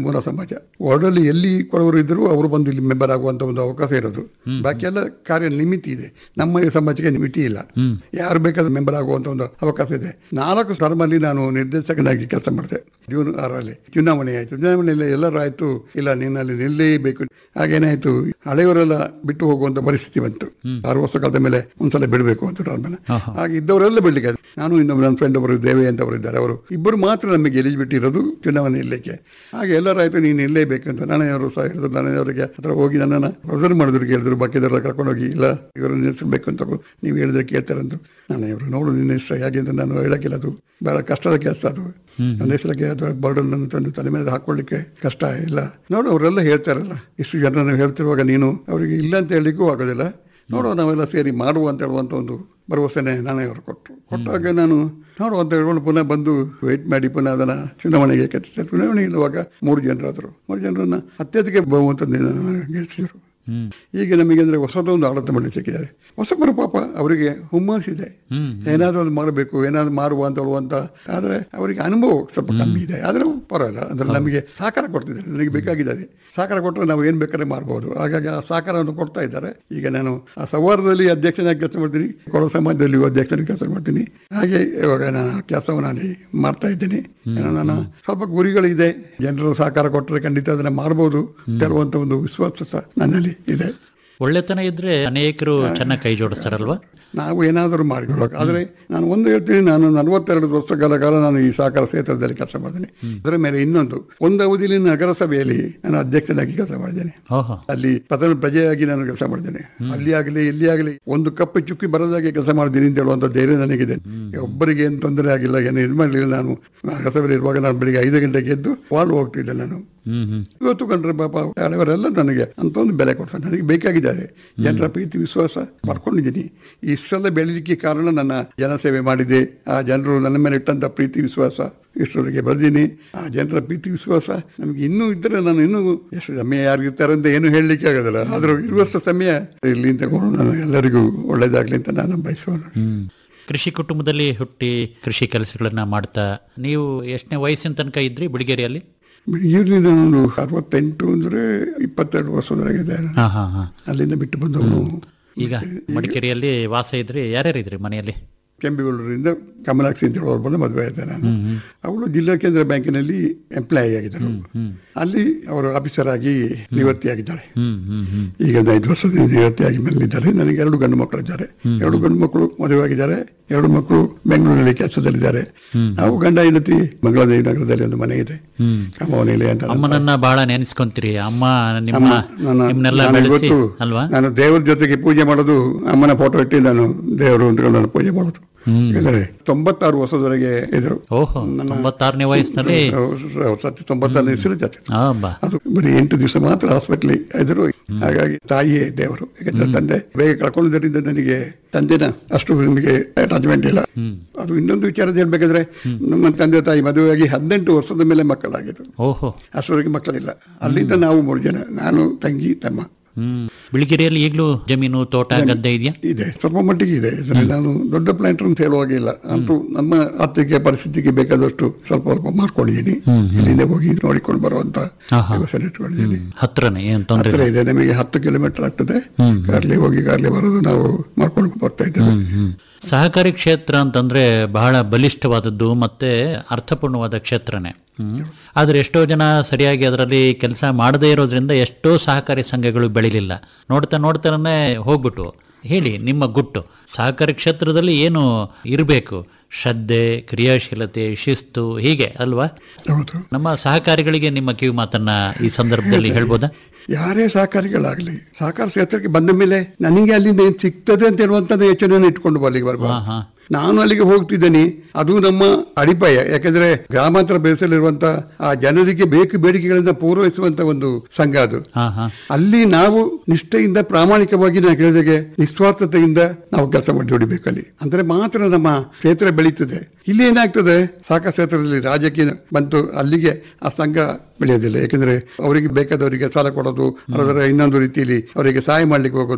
ಮೂಲ ಸಮಾಜ ವಾರ್ಡಲ್ಲಿ ಎಲ್ಲಿ ಕೊಡವರು ಇದ್ರು ಅವರು ಬಂದು ಇಲ್ಲಿ ಮೆಂಬರ್ ಆಗುವಂತ ಒಂದು ಅವಕಾಶ ಇರೋದು ಬಾಕಿ ಎಲ್ಲ ಕಾರ್ಯ ಲಿಮಿಟ್ ಇದೆ ನಮ್ಮ ಈ ಸಮಾಜಕ್ಕೆ ಮಿತಿ ಇಲ್ಲ ಯಾರು ಬೇಕಾದ್ರೂ ಮೆಂಬರ್ ಆಗುವಂತ ಒಂದು ಅವಕಾಶ ಇದೆ ನಾಲ್ಕು ಟರ್ಮಲ್ಲಿ ನಾನು ನಿರ್ದೇಶಕನಾಗಿ ಕೆಲಸ ಮಾಡಿದೆ ಜೂನ್ ಆರಲ್ಲಿ ಚುನಾವಣೆ ಆಯ್ತು ಚುನಾವಣೆಯಲ್ಲಿ ಎಲ್ಲರೂ ಆಯ್ತು ಇಲ್ಲ ನೀನಲ್ಲಿ ನಿಲ್ಲೇಬೇಕು ಹಾಗೇನಾಯ್ತು ಹಳೆಯವರೆಲ್ಲ ಬಿಟ್ಟು ಹೋಗುವಂತ ಪರಿಸ್ಥಿತಿ ಬಂತು ಆರು ವರ್ಷ ಕಳೆದ ಮೇಲೆ ಒಂದ್ಸಲ ಬಿಡಬೇಕು ಅಂತ ಟರ್ಮನ ಹಾಗೆ ಇದ್ದವರೆಲ್ಲ ಬಿಡ್ಲಿಕ್ಕೆ ಆಯ್ತು. ನಾನು ಇನ್ನೊಬ್ಬ ನನ್ನ ಫ್ರೆಂಡ್ ಒಬ್ಬರು ದೇವೆ ಅಂತ ಅವರು ಇದ್ದಾರೆ ಅವರು ಇಬ್ಬರು ಮಾತ್ರ ನಮಗೆ ಎಲಿಜಿಬಿಲಿಟಿ ಇರೋದು ಚುನಾವಣೆ ಇರ್ಲಿಕ್ಕೆ ಹಾಗೆ ಎಲ್ಲರೂ ಆಯ್ತು ನೀನು ಇರಲೇಬೇಕು ಅಂತ ನಾನೆಯವರು ಸಹ ಹೇಳಿದ್ರು ನಾನೆಯವರಿಗೆ ಹತ್ರ ಹೋಗಿ ನನ್ನನ್ನು ಪ್ರೊಸರ್ ಮಾಡಿದ್ರು ಕೇಳಿದ್ರು ಬಾಕಿದೆಲ್ಲ ಕರ್ಕೊಂಡೋಗಿ ಇಲ್ಲ ಇವರು ನಿಲ್ಲಿಸಬೇಕು ಅಂತ ನೀವು ಹೇಳಿದ್ರೆ ಕೇಳ್ತಾರಂತ ನಾನು ಇವರು ನೋಡು ನಿನ್ನ ಇಷ್ಟ ಹೇಗೆ ಅಂತ ನಾನು ಹೇಳಕ್ಕಿಲ್ಲ ಅದು ಬಹಳ ಕಷ್ಟದ ಕೆಲಸ ಅದು ಒಂದೇ ಸಲಕ್ಕೆ ಅದು ಬರ್ಡನ್ ಅನ್ನು ತಂದು ತಲೆ ಮೇಲೆ ಹಾಕೊಳ್ಳಿಕ್ಕೆ ಕಷ್ಟ ಇಲ್ಲ ನೋಡು ಅವರೆಲ್ಲ ಹೇಳ್ತಾರಲ್ಲ ಇಷ್ಟು ಜನರನ್ನು ಹೇಳ್ತಿರುವಾಗ ನೀನು ಅವರಿಗೆ ಇಲ್ಲ ಅಂತ ಹೇಳಲಿಕ್ಕೂ ಆಗೋದಿಲ್ಲ ನೋಡುವ ನಾವೆಲ್ಲ ಸೇರಿ ಮಾಡುವ ಅಂತ ಹೇಳುವಂಥ ಒಂದು ಭರವಸೆನೆ ನಾನೇ ಅವರು ಕೊಟ್ಟರು ಕೊಟ್ಟಾಗ ನಾನು ನೋಡುವ ಅಂತ ಹೇಳ್ಕೊಂಡು ಪುನಃ ಬಂದು ವೆಯ್ಟ್ ಮಾಡಿ ಪುನಃ ಅದನ್ನು ಚುನಾವಣೆಗೆ ಕಟ್ಟಿದೆ ಚುನಾವಣೆ ಇರುವಾಗ ಮೂರು ಜನರಾದರು ಮೂರು ಜನರನ್ನ ಅತ್ಯಧಿಕ ಬಹುಮತದಿಂದ ನನ್ನ ಗೆಲ್ಲಿಸಿದರು ಈಗ ನಮಗೆ ಅಂದ್ರೆ ಹೊಸದೊಂದು ಆಡಳಿತ ಮಂಡಳಿ ಸಿಕ್ಕಿದ್ದಾರೆ ಹೊಸಬರು ಪಾಪ ಅವರಿಗೆ ಹುಮ್ಮಸ್ಸಿದೆ ಏನಾದರೂ ಅದು ಮಾಡಬೇಕು ಏನಾದ್ರು ಮಾಡುವ ಅಂತ ಹೇಳುವಂತ ಆದ್ರೆ ಅವರಿಗೆ ಅನುಭವ ಸ್ವಲ್ಪ ಕಮ್ಮಿ ಇದೆ ಆದ್ರೆ ಪರವಾಗಿಲ್ಲ ಅಂದ್ರೆ ನಮಗೆ ಸಹಕಾರ ಕೊಡ್ತಿದ್ದಾರೆ ನನಗೆ ಬೇಕಾಗಿದೆ ಸಹಕಾರ ಕೊಟ್ಟರೆ ನಾವು ಏನ್ ಬೇಕಾದ್ರೆ ಮಾಡ್ಬೋದು ಹಾಗಾಗಿ ಆ ಸಹಕಾರವನ್ನು ಕೊಡ್ತಾ ಇದ್ದಾರೆ ಈಗ ನಾನು ಆ ಸೌಹಾರ್ದದಲ್ಲಿ ಅಧ್ಯಕ್ಷನಾಗಿ ಕೆಲಸ ಮಾಡ್ತೀನಿ ಕೊಡ ಸಮಾಜದಲ್ಲಿ ಅಧ್ಯಕ್ಷನಾಗಿ ಕೆಲಸ ಮಾಡ್ತೀನಿ ಹಾಗೆ ಇವಾಗ ನಾನು ಆ ಕೆಲಸವನ್ನು ನಾನು ಮಾಡ್ತಾ ಇದ್ದೀನಿ ಏನೋ ನಾನು ಸ್ವಲ್ಪ ಗುರಿಗಳಿದೆ ಜನರು ಸಹಕಾರ ಕೊಟ್ಟರೆ ಖಂಡಿತ ಅದನ್ನ ಮಾಡ್ಬೋದು ತರುವಂತ ಒಂದು ವಿಶ್ವಾಸ ಸಹ ನನ್ನಲ್ಲಿ ಇದೆ ಒಳ್ಳೆತನ ಇದ್ರೆ ಅನೇಕರು ಚೆನ್ನಾಗಿ ಕೈ ಜೋಡಿಸ್ತಾರಲ್ವಾ ನಾವು ಏನಾದರೂ ಮಾಡಿಕೊಡ್ಬೇಕು ಆದರೆ ನಾನು ಒಂದು ಹೇಳ್ತೀನಿ ನಾನು ನಲವತ್ತೆರಡು ವರ್ಷಗಳ ಕಾಲ ನಾನು ಈ ಸಹಕಾರ ಕ್ಷೇತ್ರದಲ್ಲಿ ಕೆಲಸ ಮಾಡಿದ್ದೀನಿ ಅದರ ಮೇಲೆ ಇನ್ನೊಂದು ಒಂದು ಅವಧಿಯಲ್ಲಿ ನಗರಸಭೆಯಲ್ಲಿ ನಾನು ಅಧ್ಯಕ್ಷನಾಗಿ ಕೆಲಸ ಮಾಡಿದ್ದೇನೆ ಓಹೋ ಅಲ್ಲಿ ಪ್ರಥಮ ಪ್ರಜೆಯಾಗಿ ನಾನು ಕೆಲಸ ಮಾಡಿದ್ದೇನೆ ಅಲ್ಲಿ ಆಗಲಿ ಇಲ್ಲಿ ಆಗಲಿ ಒಂದು ಕಪ್ಪು ಚುಕ್ಕಿ ಬರದಾಗೆ ಕೆಲಸ ಮಾಡಿದ್ದೀನಿ ಅಂತ ಹೇಳುವಂತ ಧೈರ್ಯ ನನಗಿದೆ ಒಬ್ಬರಿಗೆ ಏನು ತೊಂದರೆ ಆಗಿಲ್ಲ ಏನು ಇದು ಮಾಡಲಿಲ್ಲ ನಾನು ನಗರಸಭೆಯಲ್ಲಿ ಇರುವಾಗ ನಾನು ಬೆಳಿಗ್ಗೆ ಐದು ಗಂಟೆಗೆ ಎದ್ದು ವಾರ್ಡ್ ಹೋಗ್ತಿದ್ದೆ ನಾನು ಹ್ಮ್ ಹ್ಮ್ ಇವತ್ತು ಕಂಡ್ರೆ ಪಾಪ ಹಳೆಯವರೆಲ್ಲ ನನಗೆ ಅಂತ ಒಂದು ಬೆಲೆ ಕೊಡ್ತಾರೆ ನನಗೆ ಬೇಕಾಗಿದ್ದಾರೆ ಜನರ ಪ್ರೀತಿ ವಿಶ್ವಾಸ ಪಡ್ಕೊಂಡಿದ್ದೀನಿ ಇಷ್ಟೆಲ್ಲ ಬೆಳೀಲಿಕ್ಕೆ ಕಾರಣ ನನ್ನ ಜನಸೇವೆ ಮಾಡಿದೆ ಆ ಜನರು ನನ್ನ ಮೇಲೆ ಇಟ್ಟಂತ ಪ್ರೀತಿ ವಿಶ್ವಾಸ ಇಷ್ಟರವರೆಗೆ ಬೆಳೆದೀನಿ ಆ ಜನರ ಪ್ರೀತಿ ವಿಶ್ವಾಸ ನಮಗೆ ಇನ್ನೂ ಇದ್ದರೆ ನಾನು ಇನ್ನೂ ಎಷ್ಟು ಸಮಯ ಯಾರಿಗಿರ್ತಾರೆ ಅಂತ ಏನು ಹೇಳಲಿಕ್ಕೆ ಆಗೋದಿಲ್ಲ ಆದರೂ ಇರುವಷ್ಟು ಸಮಯ ಇಲ್ಲಿ ತಗೊಂಡು ನಾನು ಎಲ್ಲರಿಗೂ ಒಳ್ಳೇದಾಗ್ಲಿ ಅಂತ ನಾನು ಬಯಸೋಣ ಹ್ಮ್ ಕೃಷಿ ಕುಟುಂಬದಲ್ಲಿ ಹುಟ್ಟಿ ಕೃಷಿ ಕೆಲಸಗಳನ್ನ ಮಾಡ್ತಾ ನೀವು ಎಷ್ಟನೇ ವಯಸ್ಸಿನ ತನಕ ಇದ್ರಿ ಬಿಳಿಗೇರಿಯಲ್ಲಿ ಈಗಲೂ ನಾನು ಅರವತ್ತೆಂಟು ಅಂದರೆ ಇಪ್ಪತ್ತೆರಡು ವರ್ಷದವರೆಗಿದೆ ಹಾ ಹಾ ಹಾ ಅಲ್ಲಿಂದ ಬಿಟ್ಟು ಬಂದವನು ಈಗ ಮಡಿಕೇರಿಯಲ್ಲಿ ವಾಸ ಇದ್ರಿ ಯಾರ್ಯಾರು ಇದ್ರಿ ಮನೆಯಲ್ಲಿ ಕೆಂಬಿಗೌಡರಿಂದ ಕಮಲಾಕ್ಷಿ ಅಂತ ಹೇಳುವವರು ಬಂದು ಮದುವೆ ಆಯ್ತೆ ನಾನು ಅವಳು ಜಿಲ್ಲಾ ಕೇಂದ್ರ ಬ್ಯಾಂಕಿನಲ್ಲಿ ಎಂಪ್ಲಾಯಿ ಆಗಿದ್ದರು ಅಲ್ಲಿ ಅವರು ಆಫೀಸರ್ ಆಗಿ ನಿವೃತ್ತಿಯಾಗಿದ್ದಾಳೆ ಹ್ಮ್ ಹ್ಮ್ ಹ್ಮ್ ಈಗ ಒಂದು ಐದು ವರ್ಷದಿಂದ ನಿವೃತ್ತಿಯಾಗಿ ಮೇಲಿದ್ದಾರೆ ನನಗೆ ಎರಡು ಗಂಡು ಮಕ್ಕಳಿದ್ದಾರೆ ಎರಡು ಗಂಡು ಮಕ್ಕಳು ಮದುವೆ ಆಗಿದ್ದಾರೆ ಎರಡು ಮಕ್ಕಳು ಬೆಂಗಳೂರಿನಲ್ಲಿ ಕೆಲಸದಲ್ಲಿದ್ದಾರೆ ನಾವು ಗಂಡ ಹೆಂಡತಿ ಮಂಗಳದೇವಿ ನಗರದಲ್ಲಿ ಒಂದು ಮನೆ ಇದೆ ಕಮವನಿಲೆ ಅಂತ ಅಮ್ಮನನ್ನ ಬಹಳ ನೆನೆಸ್ಕೊಂತೀರಿ ಅಮ್ಮ ನಿಮ್ಮ ಅಮ್ಮ, ನನ್ನ- ನಿಮ್ನೆಲ್ಲ ನಾನು ಬೆಳೆಸಿ ಇವತ್ತು ಅಲ್ವಾ ನಾನು ದೇವರ ಜೊತೆಗೆ ಪೂಜೆ ಮಾಡೋದು ಅಮ್ಮನ ಫೋಟೋ ಇಟ್ಟು ನಾನು ದೇವರು ಅಂದ್ಕೊಂಡು ನಾನು ಪೂಜೆ ಮಾಡೋದು ಯಾಕಂದ್ರೆ ತೊಂಬತ್ತಾರು ವರ್ಷದವರೆಗೆ ಇದ್ರು ಓಹೋ ತೊಂಬತ್ತಾರನೇ ವಯಸ್ಸಿನಲ್ಲಿ ಸತ್ಯ ತೊಂಬತ್ತಾರನೇ ಹೆಸರು ಜಾತಿ ಆ ಬಾ ಅದು ಬರೀ ಎಂಟು ದಿವಸ ಮಾತ್ರ ಹಾಸ್ಪಿಟ್ಲ್ ಇದ್ರು ಹಾಗಾಗಿ ತಾಯಿಯೇ ದೇವರು ಯಾಕಂದ್ರೆ ತಂದೆ ಬೇಗ ಕಳ್ಕೊಂಡಿದ್ದರಿಂದ ನನಗೆ ತಂದೆನ ಅಷ್ಟು ನಿಮಗೆ ಅಟ್ಯಾಚ್ಮೆಂಟ್ ಇಲ್ಲ ಅದು ಇನ್ನೊಂದು ವಿಚಾರದ ಹೇಳ್ಬೇಕಾದ್ರೆ ನಮ್ಮ ತಂದೆ ತಾಯಿ ಮದುವೆಯಾಗಿ ಹದಿನೆಂಟು ವರ್ಷದ ಮೇಲೆ ಮಕ್ಕಳಾಗಿತ್ತು ಓಹೋ ಅಷ್ಟರವರೆಗೆ ಮಕ್ಕಳಿಲ್ಲ ಅಲ್ಲಿಂದ ನಾವು ಮೂರು ಜನ ನಾನು ತಂಗಿ ತಮ್ಮ ಹ್ಮ್ ಬಿಳಿಗಿರಿಯಲ್ಲಿ ಈಗಲೂ ಜಮೀನು ತೋಟ ಗದ್ದೆ ಇದೆಯಾ ಇದೆ ಸ್ವಲ್ಪ ಮಟ್ಟಿಗೆ ಇದೆ ಇದರಲ್ಲಿ ನಾನು ದೊಡ್ಡ ಪ್ಲಾಂಟರ್ ಅಂತ ಹೇಳುವಾಗಿಲ್ಲ ಅಂತೂ ನಮ್ಮ ಆರ್ಥಿಕ ಪರಿಸ್ಥಿತಿಗೆ ಬೇಕಾದಷ್ಟು ಸ್ವಲ್ಪ ಸ್ವಲ್ಪ ಮಾಡ್ಕೊಂಡಿದ್ದೀನಿ ಇಲ್ಲಿಂದ ಹೋಗಿ ನೋಡಿಕೊಂಡು ಬರುವಂತ ಆಹಾ. ವ್ಯವಸ್ಥೆ ಇಟ್ಕೊಂಡಿದ್ದೀನಿ ಹತ್ರನೇ ಏನ್ ತೊಂದ್ರೆ ಹತ್ರ ಇದೆ ನಮಗೆ ಹತ್ತು ಕಿಲೋಮೀಟರ್ ಆಗ್ತದೆ ಕಾರ್ಲಿ ಹೋಗಿ ಕಾರ್ಲಿ ಬರೋದು ನಾವು ಮಾಡ್ಕೊಂಡು ಬರ್ತಾ ಇದ್ದೇವೆ ಹ್ಮ್. ಸಹಕಾರಿ ಕ್ಷೇತ್ರ ಅಂತಂದ್ರೆ ಬಹಳ ಬಲಿಷ್ಠವಾದದ್ದು ಮತ್ತೆ ಅರ್ಥಪೂರ್ಣವಾದ ಕ್ಷೇತ್ರನೇ ಹ್ಮ್. ಆದ್ರೆ ಎಷ್ಟೋ ಜನ ಸರಿಯಾಗಿ ಅದರಲ್ಲಿ ಕೆಲಸ ಮಾಡದೇ ಇರೋದ್ರಿಂದ ಎಷ್ಟೋ ಸಹಕಾರಿ ಸಂಘಗಳು ಬೆಳಿಲಿಲ್ಲ ನೋಡ್ತಾ ನೋಡ್ತಾನೆ ಹೋಗ್ಬಿಟ್ಟು ಹೇಳಿ ನಿಮ್ಮ ಗುಟ್ಟು ಸಹಕಾರಿ ಕ್ಷೇತ್ರದಲ್ಲಿ ಏನು ಇರಬೇಕು ಶ್ರದ್ಧೆ ಕ್ರಿಯಾಶೀಲತೆ ಶಿಸ್ತು ಹೀಗೆ ಅಲ್ವಾ ಹೌದು ನಮ್ಮ ಸಹಕಾರಿಗಳಿಗೆ ನಿಮ್ಮ ಕಿವಿ ಮಾತನ್ನ ಈ ಸಂದರ್ಭದಲ್ಲಿ ಹೇಳ್ಬೋದಾ ಯಾರೇ ಸಹಕಾರಿಗಳಾಗ್ಲಿ ಸಹಕಾರ ಕ್ಷೇತ್ರಕ್ಕೆ ಬಂದ ಮೇಲೆ ನನಗೆ ಅಲ್ಲಿಂದ ಏನ್ ಸಿಗ್ತದೆ ಅಂತ ಹೇಳುವಂತದ್ದು ಯೋಚನೆಯನ್ನು ಇಟ್ಕೊಂಡು ಬಲ್ಲಿಗೆ ಹಾ ಬರ್ಬಾರ್ದು ಹಾ ನಾನು ಅಲ್ಲಿಗೆ ಹೋಗ್ತಿದ್ದೇನೆ ಅದು ನಮ್ಮ ಅಡಿಪಾಯ ಯಾಕಂದ್ರೆ ಗ್ರಾಮಾಂತರ ಪ್ರದೇಶದಲ್ಲಿರುವಂತ ಆ ಜನರಿಗೆ ಬೇಕು ಬೇಡಿಕೆಗಳಿಂದ ಪೂರೈಸುವಂತ ಒಂದು ಸಂಘ ಅದು ಹಾ ಹಾ ಅಲ್ಲಿ ನಾವು ನಿಷ್ಠೆಯಿಂದ ಪ್ರಾಮಾಣಿಕವಾಗಿ ನಾನು ಹೇಳಿದಾಗೆ ನಿಸ್ವಾರ್ಥತೆಯಿಂದ ನಾವು ಕೆಲಸ ಮಾಡಿ ದುಡಿಬೇಕು ಅಲ್ಲಿ ಅಂದ್ರೆ ಮಾತ್ರ ನಮ್ಮ ಕ್ಷೇತ್ರ ಬೆಳೀತದೆ ಇಲ್ಲಿ ಏನಾಗ್ತದೆ ಸಾಕ ಕ್ಷೇತ್ರದಲ್ಲಿ ರಾಜಕೀಯ ಬಂತು ಅಲ್ಲಿಗೆ ಆ ಸಂಘ ಬೆಳೆಯೋದಿಲ್ಲ ಯಾಕಂದ್ರೆ ಅವರಿಗೆ ಬೇಕಾದವರಿಗೆ ಸಾಲ ಕೊಡೋದು ಅದರ ಇನ್ನೊಂದು ರೀತಿಯಲ್ಲಿ ಅವರಿಗೆ ಸಹಾಯ ಮಾಡ್ಲಿಕ್ಕೆ ಹೋಗೋದು